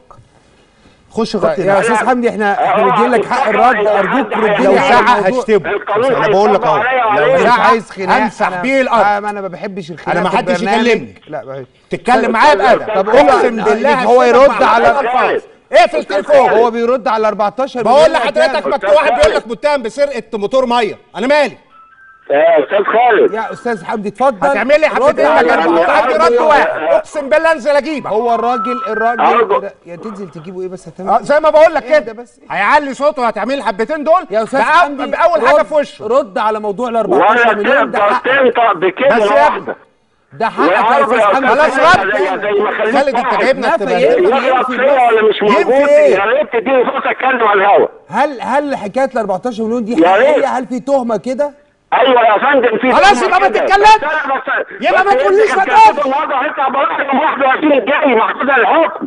خش طيب غطي يا روحك. استاذ حمدي احنا احنا آه، مدين لك حق الرد ارجوك رد لو لي ساعة على الموضوع. هشتمه القانون انا بقول لك اهو هيطبق عليا لو وعليك. مش ساعة عايز خناق همسح أنا- بيه الارض آه، ما انا ما بحبش الخناق أنا ما في حدش البرنامج. يكلمني. لا بحب. تتكلم معايا بأدب طب اقسم هو- بالله هو هشتمك يرد مع على الألفاظ. اقفل التليفون هو بيرد على 14 بقول مليون لحضرتك أكان. مكتوب واحد بيقول لك متهم بسرقه موتور ميه انا مالي يا استاذ خالد يا استاذ حمدي اتفضل هتعمل لي رد حبتين على مكان يعني الموتور عندي رد أرجو- واحد اقسم بالله انزل اجيبك هو الراجل الراجل أرجو. يا تنزل تجيبه ايه بس اه هتعمل زي ما بقول لك اهدى كده بس. هيعلي صوته وهتعمل لي الحبتين دول يا استاذ بأ- حمدي باول حاجه رد- في وشه رد على موضوع ال 14 ولا مليون ده تقدر حق تنطق بكلمه بس يا واحده ده حقك يا وأرجو استاذ يا حمدي خلاص أستاذ رد. زي- زي ما خليك خالد انت واحد. جايبنا لا، تبقى فينفع. يغلط ينفي فيا ولا مش ينفي موجود إيه؟ يا ريت تديني فرصه اتكلم على الهوا هل هل حكايه ال 14 مليون دي يا حقيقيه ريت. هل في تهمه كده ايوه يا فندم في خلاص تهمة يبقى ما كده. تتكلمش. بس أنا بس- يبقى بس ما تقوليش أنت ما كان تقولش. كده النهارده هيطلع بروح يوم 21 الجاي محفوظ الحكم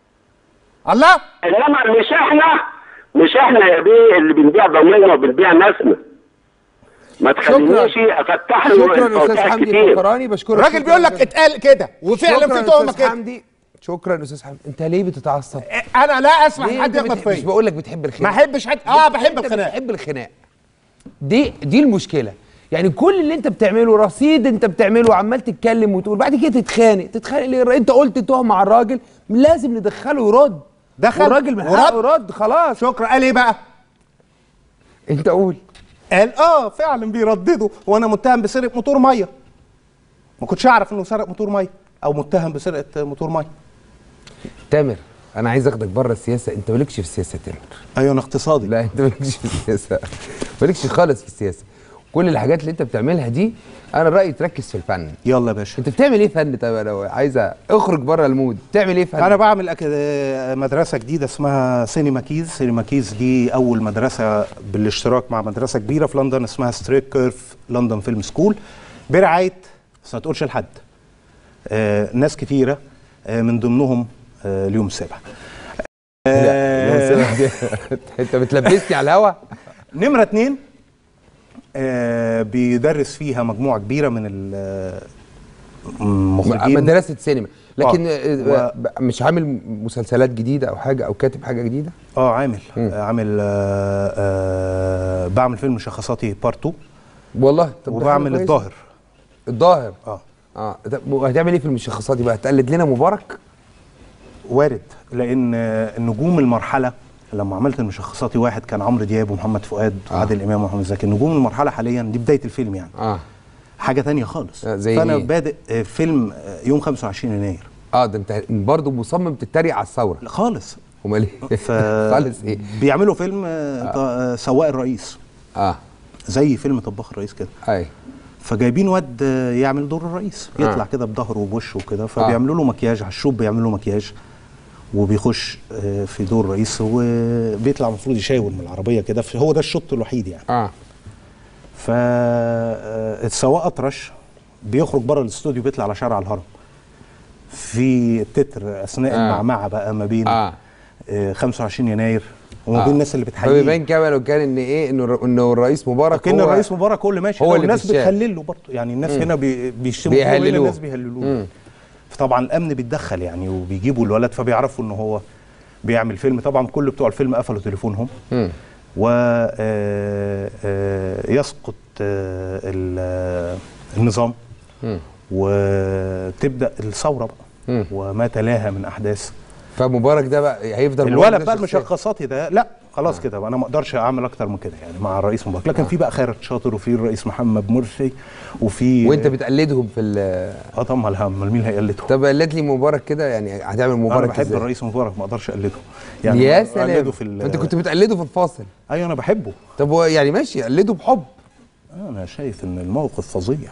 الله انما مش احنا مش احنا يا بيه اللي بنبيع ضميرنا وبنبيع ناسنا ما تخلينيش افتح له شكرا استاذ التوسيع حمدي كتير الفخراني بشكرك الراجل شكراً بيقول لك جداً. اتقال كده وفعلا شكراً في تهمه أستاذ كده حمدي شكرا استاذ حمدي انت ليه بتتعصب؟ انا لا اسمح ليه لحد أنت يغلط بتح- مش فيا بقول لك بتحب ما الخناق احبش حد اه بحب أنت الخناق بتحب الخناق دي دي المشكله يعني كل اللي انت بتعمله رصيد انت بتعمله وعمال تتكلم وتقول بعد كده تتخانق تتخانق ليه انت قلت تهمه على الراجل لازم ندخله يرد دخل والراجل من ورد. حقه يرد خلاص شكرا قال ايه بقى انت قول قال اه فعلا بيرددوا وانا متهم بسرقه موتور ميه ما كنتش اعرف انه سرق موتور ميه او متهم بسرقه موتور ميه تامر انا عايز اخدك بره السياسه انت مالكش في السياسه يا تامر ايوه انا اقتصادي لا انت مالكش في السياسه مالكش خالص في السياسه كل الحاجات اللي انت بتعملها دي انا رايي تركز في الفن يلا يا باشا انت بتعمل ايه فن طب انا عايزه اخرج بره المود بتعمل ايه فن انا بعمل أك... مدرسه جديده اسمها سينما كيز سينما كيز دي اول مدرسه بالاشتراك مع مدرسه كبيره في لندن اسمها ستريت كيرف لندن فيلم سكول برعايه بس ما تقولش لحد آه ناس كتيره آه، من ضمنهم آه، اليوم السابع انت بتلبسني على الهوا نمرة اتنين آه بيدرس فيها مجموعة كبيرة من ال- المخرجين مدرسه سينما لكن آه. آه، ب- مش عامل مسلسلات جديده او حاجه او كاتب حاجه جديده اه عامل آه عامل آه آه بعمل فيلم شخصاتي بارت 2 والله طب ده حاجة وبعمل كويسة. الظاهر الظاهر اه اه طب وهتعمل ايه في المشخصات دي بقى هتقلد لنا مبارك وارد لان آه، نجوم المرحله لما عملت المشخصاتي واحد كان عمرو دياب ومحمد فؤاد وعادل امام ومحمد زكي نجوم المرحله حاليا دي بدايه الفيلم يعني اه حاجه تانية خالص آه، زي فانا إيه؟ بادئ آه، فيلم آه، يوم 25 يناير اه ده انت برضه مصمم تتريق على الثوره خالص امال ايه ف خالص ايه بيعملوا فيلم آه، ط- آه، سواق الرئيس اه زي فيلم طباخ الرئيس كده اي فجايبين واد آه، يعمل دور الرئيس آه. يطلع كده بظهره وبوشه وكده فبيعملوا له مكياج على الشوب بيعملوا له مكياج وبيخش آه، في دور الرئيس وبيطلع المفروض يشاور من العربيه كده هو ده الشوط الوحيد يعني اه فالسواق اطرش بيخرج بره الاستوديو بيطلع على شارع الهرم في التتر اثناء آه. آه. المعمعه بقى ما بين اه آه 25 يناير وما آه. بين الناس اللي بتحييه فبيبان كمان لو كان ان ايه انه الر- انه الرئيس مبارك كان هو الرئيس مبارك هو اللي ماشي هو هو اللي الناس في الشارع. بتهلل له برضه يعني الناس مم. هنا بي- بيشتموا فيه وهنا بيهللوه. الناس بيهللوه فطبعا الامن بيتدخل يعني وبيجيبوا الولد فبيعرفوا ان هو بيعمل فيلم طبعا كل بتوع الفيلم قفلوا تليفونهم مم. ويسقط النظام مم. وتبدا الثوره بقى مم. وما تلاها من احداث فمبارك ده بقى هيفضل مبارك الولد ده بقى شخصية. المشخصاتي ده لا خلاص كده بقى انا ما اقدرش اعمل اكتر من كده يعني مع الرئيس مبارك لكن في بقى خيرت شاطر وفي الرئيس محمد مرسي وفي وانت بتقلدهم في ال اه طبعا الهم مين اللي هيقلده طب قلد لي مبارك كده يعني هتعمل انا مبارك بحب ازاي؟ الرئيس مبارك ما اقدرش اقلده يا سلام أقلده في ال- انت كنت بتقلده في الفاصل ايوه انا بحبه طب هو يعني ماشي قلده بحب انا شايف ان الموقف فظيع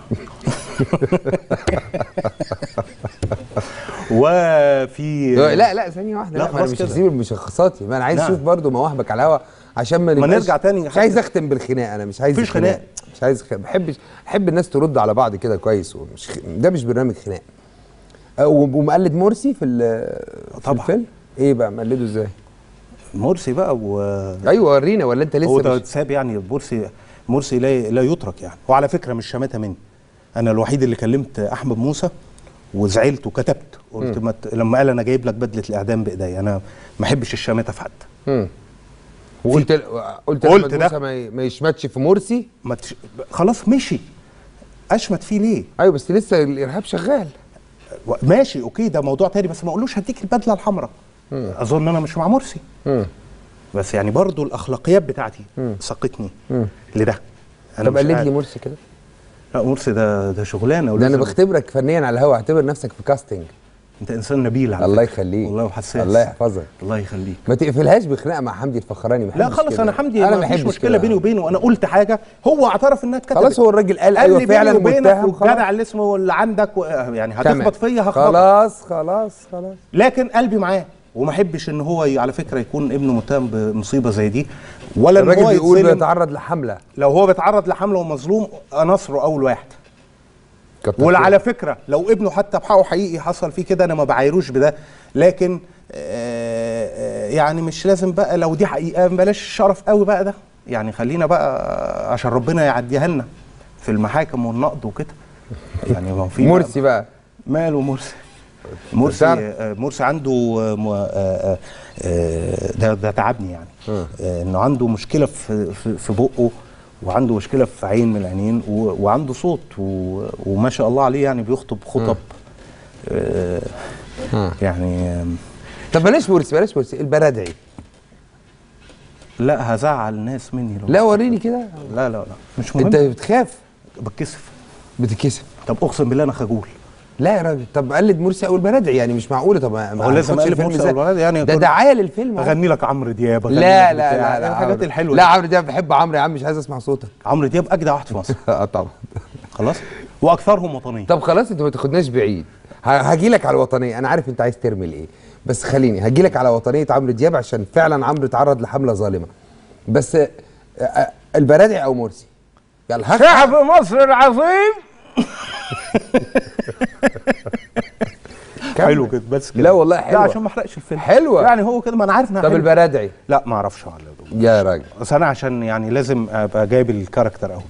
وفي لا لا ثانيه واحده لا، لا, ما انا خلاص مش كده. هسيب المشخصاتي ما انا عايز نعم. اشوف برضو مواهبك على الهوا عشان ما ما نبقاش- نرجع تاني مش عايز اختم بالخناق انا مش عايز مفيش خناق. مش عايز خناق بحبش احب الناس ترد على بعض كده كويس ومش خ... ده مش برنامج خناق أه، ومقلد مرسي في, ال- في طبعا. الفيلم ايه بقى مقلده ازاي مرسي بقى و ايوه ورينا ولا انت لسه هو ده مش... اتساب يعني مرسي مرسي لا لا يترك يعني وعلى فكره مش شماته مني انا الوحيد اللي كلمت احمد موسى وزعلت وكتبت قلت ما ت- لما قال انا جايب لك بدله الاعدام بايديا انا ما احبش الشماته في حد مم. وقلت ل- قلت قلت قلت ده. موسى ما, ي... ما يشمتش في مرسي ما تش... خلاص مشي اشمت فيه ليه ايوه بس لسه الارهاب شغال و- ماشي اوكي ده موضوع تاني بس ما اقولوش هديك البدله الحمراء اظن انا مش مع مرسي مم. بس يعني برضو الاخلاقيات بتاعتي سقتني لده طب مش قلد لي عارف. مرسي كده لا مرسي ده ده شغلانه ده انا ولازم- بختبرك فنيا على الهوا اعتبر نفسك في كاستنج انت انسان نبيل على الله فكرة. يخليك والله وحساس الله يحفظك الله يخليك ما تقفلهاش بخناقه مع حمدي الفخراني ما لا بحبش خلاص كده. انا حمدي انا ما ما فيش بحبش مشكله كده. بيني وبينه وانا قلت حاجه هو اعترف انها اتكتبت خلاص هو الراجل قال قال ايوه لي فعلا بيني وبينك متهم والجدع خلاص اللي اسمه اللي عندك و... يعني تمام. هتخبط فيا هخبط خلاص خلاص خلاص لكن قلبي معاه وما احبش ان هو ي- على فكره يكون ابنه متهم بمصيبه زي دي ولا ان هو الراجل بيقول يتظلم بيتعرض لحمله لو هو بيتعرض لحمله ومظلوم انصره اول واحد كتر وعلى فكره لو ابنه حتى بحقه حقيقي حصل فيه كده انا ما بعايروش بده لكن آه، آه، يعني مش لازم بقى لو دي حقيقه بلاش الشرف قوي بقى ده يعني خلينا بقى عشان ربنا يعديها لنا في المحاكم والنقد وكده يعني ما في مرسي بقى ماله مرسي مرسي تعرف؟ آه، مرسي عنده آه، م- آه، آه، آه، ده ده تعبني يعني آه، انه عنده مشكله في في, في بقه وعنده مشكله في عين من العينين و- وعنده صوت و- وما شاء الله عليه يعني بيخطب خطب آه، يعني آم، طب بلاش مرسي بلاش مرسي البرادعي لا هزعل الناس مني لو لا وريني كده لا لا لا مش مهم انت بتخاف بتكسف بتتكسف طب اقسم بالله انا خجول لا يا راجل طب قلد مرسي او البرادعي يعني مش معقوله طب ما هو لازم هناخدش أقلد الفيلم مرسي إزاي؟ أو البرادعي يعني ده كل- دعايه للفيلم أهو. اغني لك عمرو دياب أغني لا لك لا بتاع، لا لا الحاجات عمرو- الحلوه لا دي. عمرو دياب بحب عمرو يا عم مش عايز اسمع صوتك عمرو دياب اجدع واحد في مصر اه طبعا خلاص واكثرهم وطنيه طب خلاص انت ما تاخدناش بعيد هاجي لك على الوطنيه انا عارف انت عايز ترمي ايه بس خليني هاجي لك على وطنيه عمرو دياب عشان فعلا عمرو اتعرض لحمله ظالمه بس آه، آه، البرادعي او مرسي يلا ها شعب مصر العظيم كمل. حلو كده بس كده لا والله لا حلوة. عشان ما احرقش الفيلم حلوة. يعني هو كده ما انا عارف انها طب حلوة. البرادعي لا ما اعرفش على دول. يا راجل بس انا عشان يعني لازم ابقى جايب الكاركتر قوي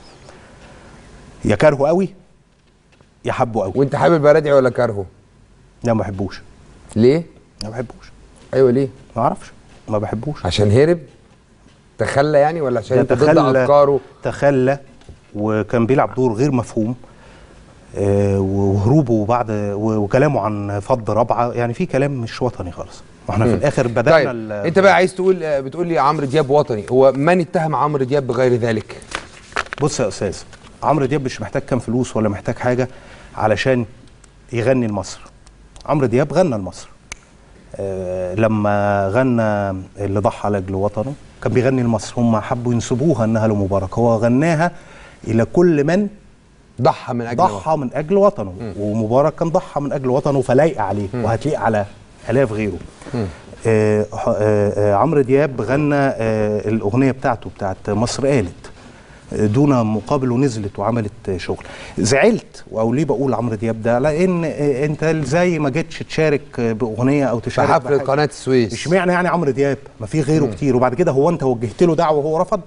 يا كارهه قوي يا حبه قوي وانت حابب البرادعي ولا كارهه لا ما بحبوش ليه ما بحبوش ايوه ليه ما اعرفش ما بحبوش عشان هرب تخلى يعني ولا عشان انت ضد تخلى افكاره تخلى وكان بيلعب دور غير مفهوم آه، وهروبه بعد و- وكلامه عن فض رابعه يعني في كلام مش وطني خالص واحنا في مم. الاخر بدانا طيب ال- انت بقى عايز تقول آه، بتقول لي عمرو دياب وطني هو من اتهم عمرو دياب بغير ذلك بص يا استاذ عمرو دياب مش محتاج كام فلوس ولا محتاج حاجه علشان يغني لمصر عمرو دياب غنى لمصر آه لما غنى اللي ضحى لاجل وطنه كان بيغني لمصر هم حبوا ينسبوها انها لمبارك هو غناها الى كل من ضحى من اجل ضحى من اجل وطنه ومبارك كان ضحى من اجل وطنه فلايق عليه وهتليق على الاف غيره آه ح- آه آه عمرو دياب غنى آه الاغنيه بتاعته بتاعت مصر قالت آه، دون مقابل ونزلت وعملت آه، شغل زعلت او ليه بقول عمرو دياب ده لان آه، انت ازاي ما جيتش تشارك آه، باغنيه او في تشارك حفله بحاجة؟ قناه السويس اشمعنى يعني عمرو دياب ما في غيره كتير وبعد كده هو انت وجهت له دعوه وهو رفض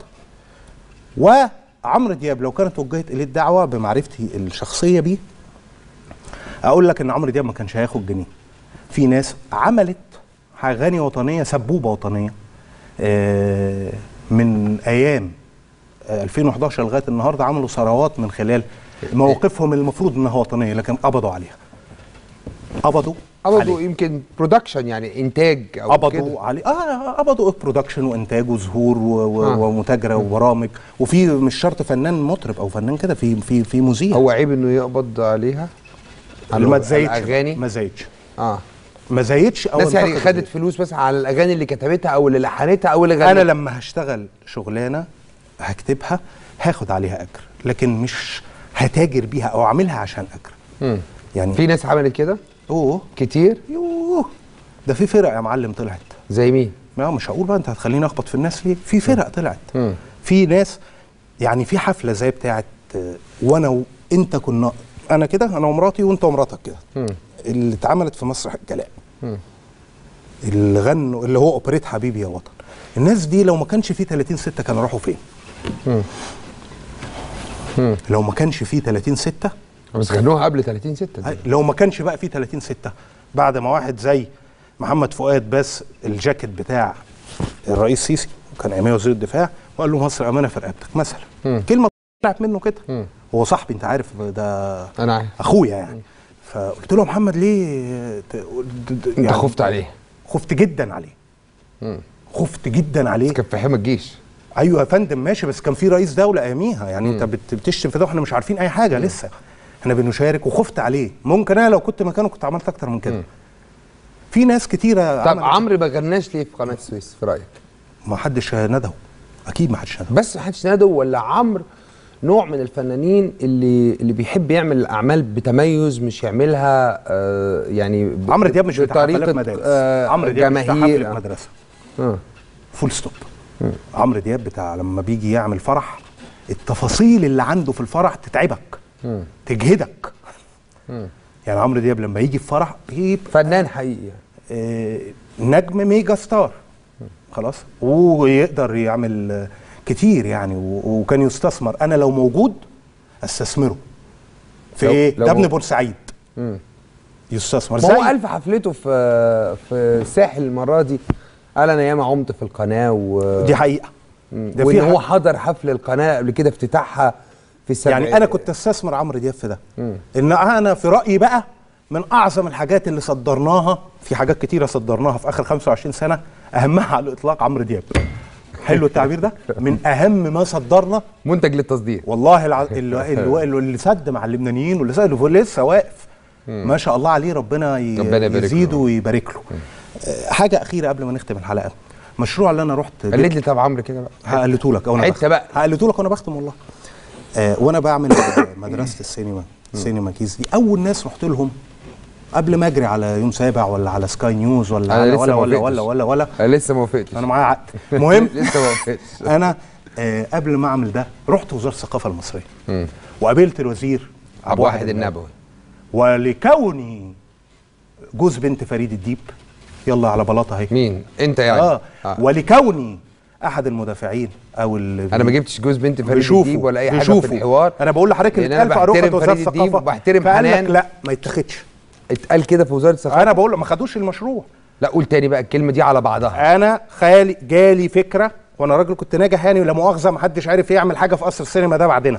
وعمرو دياب لو كانت وجهت اليه الدعوه بمعرفتي الشخصيه بيه اقول لك ان عمرو دياب ما كانش هياخد جنيه في ناس عملت اغاني وطنيه سبوبه وطنيه آه، من ايام آه، 2011 لغايه النهارده عملوا ثروات من خلال مواقفهم المفروض انها وطنيه لكن قبضوا عليها قبضوا قبضوا عليه. يمكن برودكشن يعني انتاج او قبضوا كده عليه اه قبضوا برودكشن وانتاج وظهور و- و- آه. ومتاجره وبرامج وفي مش شرط فنان مطرب او فنان كده في في في مذيع هو عيب انه يقبض عليها اللي ما تزايدش الاغاني ما زايدش اه ما زايدش او ناس يعني انتقد خدت زايد. فلوس مثلا على الاغاني اللي كتبتها او اللي لحنتها او اللي غنتها انا لما هشتغل شغلانه هكتبها هاخد عليها اجر لكن مش هتاجر بيها او اعملها عشان اجر مم. يعني في ناس عملت كده اوه كتير يوه ده في فرق يا معلم طلعت زي مين لا مش هقول بقى انت هتخليني اخبط في الناس ليه في فرق طلعت مم. في ناس يعني في حفله زي بتاعت آه، وانا وانت كنا انا كده انا ومراتي وانت ومراتك كده مم. اللي اتعملت في مسرح الجلاء مم. اللي غنوا اللي هو اوبريت حبيبي يا وطن الناس دي لو ما كانش في 30 6 كانوا راحوا فين مم. مم. لو ما كانش في 30 6 بس غنوها قبل 30 6 دي. لو ما كانش بقى في 30 6 بعد ما واحد زي محمد فؤاد بس الجاكيت بتاع الرئيس سيسي وكان اياميه وزير الدفاع وقال له مصر امانه في رقبتك مثلا مم. كلمه طلعت منه كده مم. هو صاحبي انت عارف ده انا عارف اخويا يعني فقلت له يا محمد ليه ت- د- د- انت خفت عليه خفت جدا عليه مم. خفت جدا عليه كان في حمى الجيش ايوه يا فندم ماشي بس كان في رئيس دوله اياميها يعني انت بت- بتشتم في ده واحنا مش عارفين اي حاجه لسه احنا بنشارك وخفت عليه ممكن انا لو كنت مكانه كنت عملت اكتر من كده في ناس كتيره طب عملت- عمرو ما غناش ليه في قناه السويس في رايك ما حدش ندهه اكيد ما حدش ندهه بس ما حدش نادوا ولا عمرو نوع من الفنانين اللي اللي بيحب يعمل الاعمال بتميز مش يعملها آه يعني ب- عمرو دياب مش بتاع بطريقة، حفلات مدارس آه عمرو دياب مش بتاع جماهير حفله مدرسه آه. فول ستوب عمرو دياب بتاع لما بيجي يعمل فرح التفاصيل اللي عنده في الفرح تتعبك مم. تجهدك مم. يعني عمرو دياب لما يجي في فرح بيبقى فنان حقيقي يعني. آه، نجم ميجا ستار خلاص ويقدر يعمل آه، كتير يعني و- وكان يستثمر انا لو موجود استثمره في لو- ايه لو ده ابن مو- بورسعيد مم. يستثمر ما هو زي قال في حفلته في في الساحل المره دي قال انا ياما عمت في القناه و دي حقيقه مم. ده وان في هو حق. حضر حفل القناه قبل كده افتتاحها في السبع يعني انا كنت استثمر عمرو دياب في ده مم. ان انا في رايي بقى من اعظم الحاجات اللي صدرناها في حاجات كتيره صدرناها في اخر 25 سنه اهمها على الاطلاق عمرو دياب حلو التعبير ده من اهم ما صدرنا منتج للتصدير والله الع... اللي, اللي, اللي, اللي سد مع اللبنانيين واللي سد اللي لسه واقف ما شاء الله عليه ربنا, ي... ربنا يبارك له. يزيده ويبارك له آه، حاجه اخيره قبل ما نختم الحلقه مشروع اللي انا رحت قلد لي طب عمرو كده بقى هقلته لك وانا حتة بختم. بقى. هقلته لك وانا بختم والله آه وانا بعمل آه، مدرسه السينما سينما كيس دي اول ناس رحت لهم قبل ما اجري على يوم سابع ولا على سكاي نيوز ولا أنا على لسه ولا ما ولا وافقتش. ولا ولا ولا انا لسه ما وافقتش انا معايا عقد المهم لسه ما وافقتش انا آه قبل ما اعمل ده رحت وزاره الثقافه المصريه مم. وقابلت الوزير عبد الواحد النبوي ولكوني جوز بنت فريد الديب يلا على بلاطه اهي مين انت يعني آه. آه. ولكوني احد المدافعين او اللي انا ما جبتش جوز بنت فريد بيشوفوا- الديب ولا اي حاجه في بيشوفوا. الحوار انا بقول لحضرتك لأن اللي أنا اتقال في اروحه بحترم وزاره فريد الديب الثقافه وبحترم فقال حنان. لك لا ما يتاخدش اتقال كده في وزاره الثقافه انا بقول ما خدوش المشروع لا قول تاني بقى الكلمه دي على بعضها انا خالي جالي فكره وانا راجل كنت ناجح يعني لا مؤاخذه ما حدش عارف يعمل حاجه في قصر السينما ده بعدنا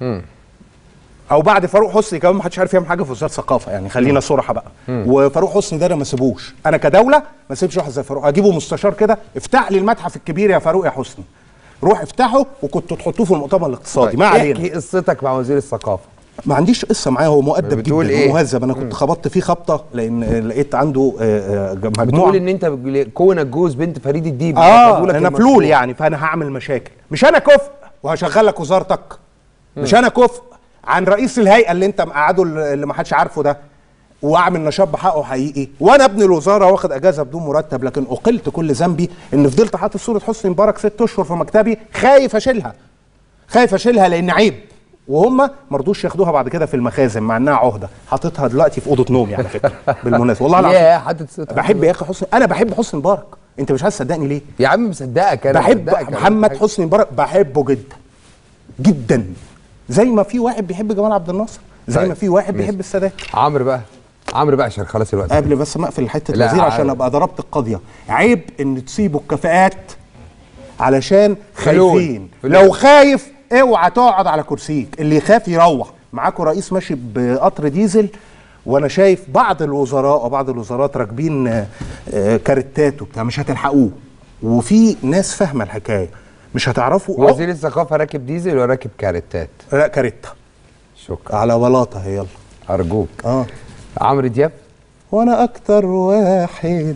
او بعد فاروق حسني كمان ما حدش عارف يعمل حاجه في وزاره الثقافه يعني خلينا صراحه بقى وفاروق حسني ده انا ما سيبوش انا كدوله ما سيبش واحد زي فاروق اجيبه مستشار كده افتح لي المتحف الكبير يا فاروق يا حسني روح افتحه وكنتوا تحطوه في المؤتمر الاقتصادي ما علينا احكي قصتك مع وزير الثقافه ما عنديش قصه معاه هو مؤدب بتقول جدا إيه؟ ومهذب انا كنت خبطت فيه خبطه لان لقيت عنده آه، آه، مجموعه بتقول ان انت بج- كونك جوز بنت فريد الديب اه رفضوا لك انا المشروع. فلول يعني فانا هعمل مشاكل مش انا كفء وهشغل لك وزارتك مش انا كفء عن رئيس الهيئه اللي انت مقعده اللي ما حدش عارفه ده واعمل نشاط بحقه حقيقي وانا ابن الوزاره واخد اجازه بدون مرتب لكن اقلت كل ذنبي ان فضلت حاطط صوره حسني مبارك ست اشهر في مكتبي خايف اشيلها خايف اشيلها لان عيب وهم ما رضوش ياخدوها بعد كده في المخازن مع انها عهده حاططها دلوقتي في اوضه نومي على فكره بالمناسبه والله العظيم ياه حاطط صوتك. بحب يا اخي حسني انا بحب حسني مبارك انت مش عايز تصدقني ليه يا عم مصدقك انا بحب مصدقك. أنا محمد بحب- حسني مبارك بحبه جدا جدا زي ما في واحد بيحب جمال عبد الناصر زي طيب، ما في واحد ماشي. بيحب السادات عمرو بقى عمرو بقى عشان خلاص الوقت قبل بس ما اقفل حته لا، الوزير عشان عارف. ابقى ضربت القضيه عيب ان تسيبوا الكفاءات علشان فلول. خايفين فلول. لو خايف اوعى تقعد على كرسيك اللي يخاف يروح معاكم رئيس ماشي بقطر ديزل وانا شايف بعض الوزراء وبعض الوزارات راكبين آه، آه، كارتات وبتاع مش هتلحقوه وفي ناس فاهمه الحكايه مش هتعرفوا وزير الثقافه راكب ديزل ولا راكب كاريتات لا كاريتا شكرا على بلاطه هي يلا ارجوك اه عمرو دياب وانا اكتر واحد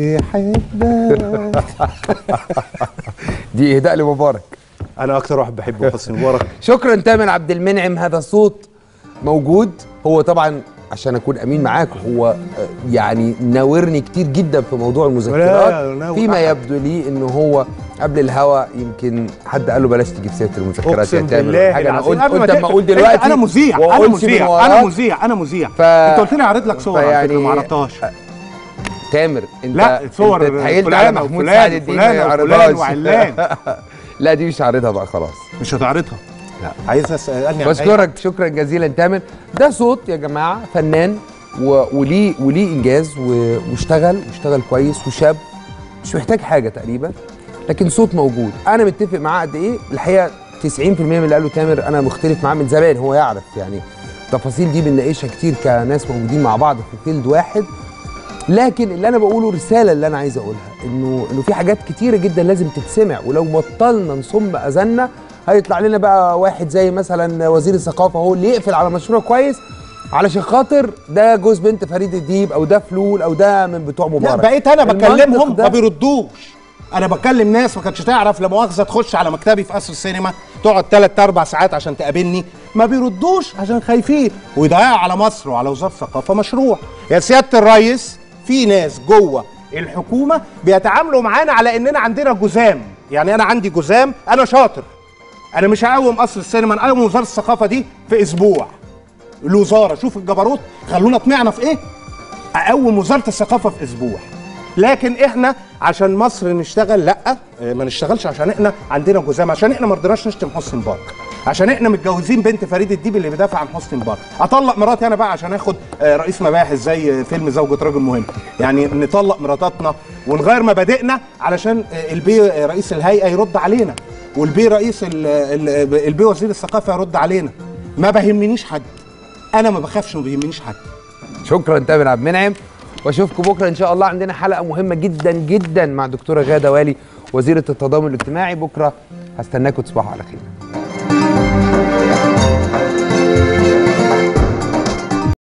بيحبك دي اهداء لمبارك انا اكتر واحد بحبه حسني مبارك شكرا تامر عبد المنعم هذا الصوت موجود هو طبعا عشان اكون امين معاك هو آه، يعني ناورني كتير جدا في موضوع لا، المذكرات ناور فيما أحد. يبدو لي انه هو قبل الهوا يمكن حد قال له بلاش تجيب سيره المذكرات يا اقسم تامر بالله حاجه انا العظيم قلت قبل ما قلت اما تقفل. اقول دلوقتي أنت- انا مذيع انا وأقولش من مذيع انا وراك. مذيع انا مذيع ف- انت قلت لي اعرض لك صور على فكره فيعني- ما عرضتهاش تامر انت لا صور انت اتحايلت على فلان محمود وفلان سعد الدين ما وفلان وفلان يعرضهاش وعلان لا دي مش عارضها بقى خلاص مش هتعرضها لا. عايز تسالني عن أي بشكرك شكرا جزيلا تامر ده صوت يا جماعه فنان و... وليه وليه انجاز و... واشتغل واشتغل كويس وشاب مش محتاج حاجه تقريبا لكن صوت موجود انا متفق معاه قد ايه الحقيقه 90% من اللي قاله تامر انا مختلف معاه من زمان هو يعرف يعني التفاصيل دي بنناقشها كتير كناس موجودين مع بعض في فيلد واحد لكن اللي انا بقوله رساله اللي انا عايز اقولها انه انه في حاجات كتيره جدا لازم تتسمع ولو بطلنا نصم اذاننا هيطلع لنا بقى واحد زي مثلا وزير الثقافه هو اللي يقفل على مشروع كويس علشان خاطر ده جوز بنت فريد الديب او ده فلول او ده من بتوع لا مبارك بقيت انا المنطق بكلمهم ده- ما بيردوش انا بكلم ناس ما كانتش تعرف لا مؤاخذه تخش على مكتبي في قصر السينما تقعد ثلاث اربع ساعات عشان تقابلني ما بيردوش عشان خايفين ويضيعوا على مصر وعلى وزاره الثقافه مشروع يا سياده الريس في ناس جوه الحكومه بيتعاملوا معانا على اننا عندنا جزام يعني انا عندي جزام انا شاطر انا مش هقوم قصر السينما انا هقوم وزاره الثقافه دي في اسبوع الوزاره شوف الجبروت خلونا طمعنا في ايه اقوم وزاره الثقافه في اسبوع لكن احنا عشان مصر نشتغل لا اه، ما نشتغلش عشان احنا عندنا جزام عشان احنا ما رضيناش نشتم حسني مبارك عشان احنا متجوزين بنت فريد الديب اللي بيدافع عن حسني مبارك اطلق مراتي انا بقى عشان اخد اه، رئيس مباحث زي فيلم زوجة رجل مهم يعني نطلق مراتاتنا ونغير مبادئنا علشان اه، البي اه، رئيس الهيئه يرد علينا والبي رئيس ال- ال- البي وزير الثقافه يرد علينا ما بهمنيش حد انا ما بخافش ما بيهمنيش حد شكرا تامر عبد المنعم واشوفكم بكره ان شاء الله عندنا حلقه مهمه جدا جدا مع دكتوره غاده والي وزيره التضامن الاجتماعي بكره هستناكم تصبحوا على خير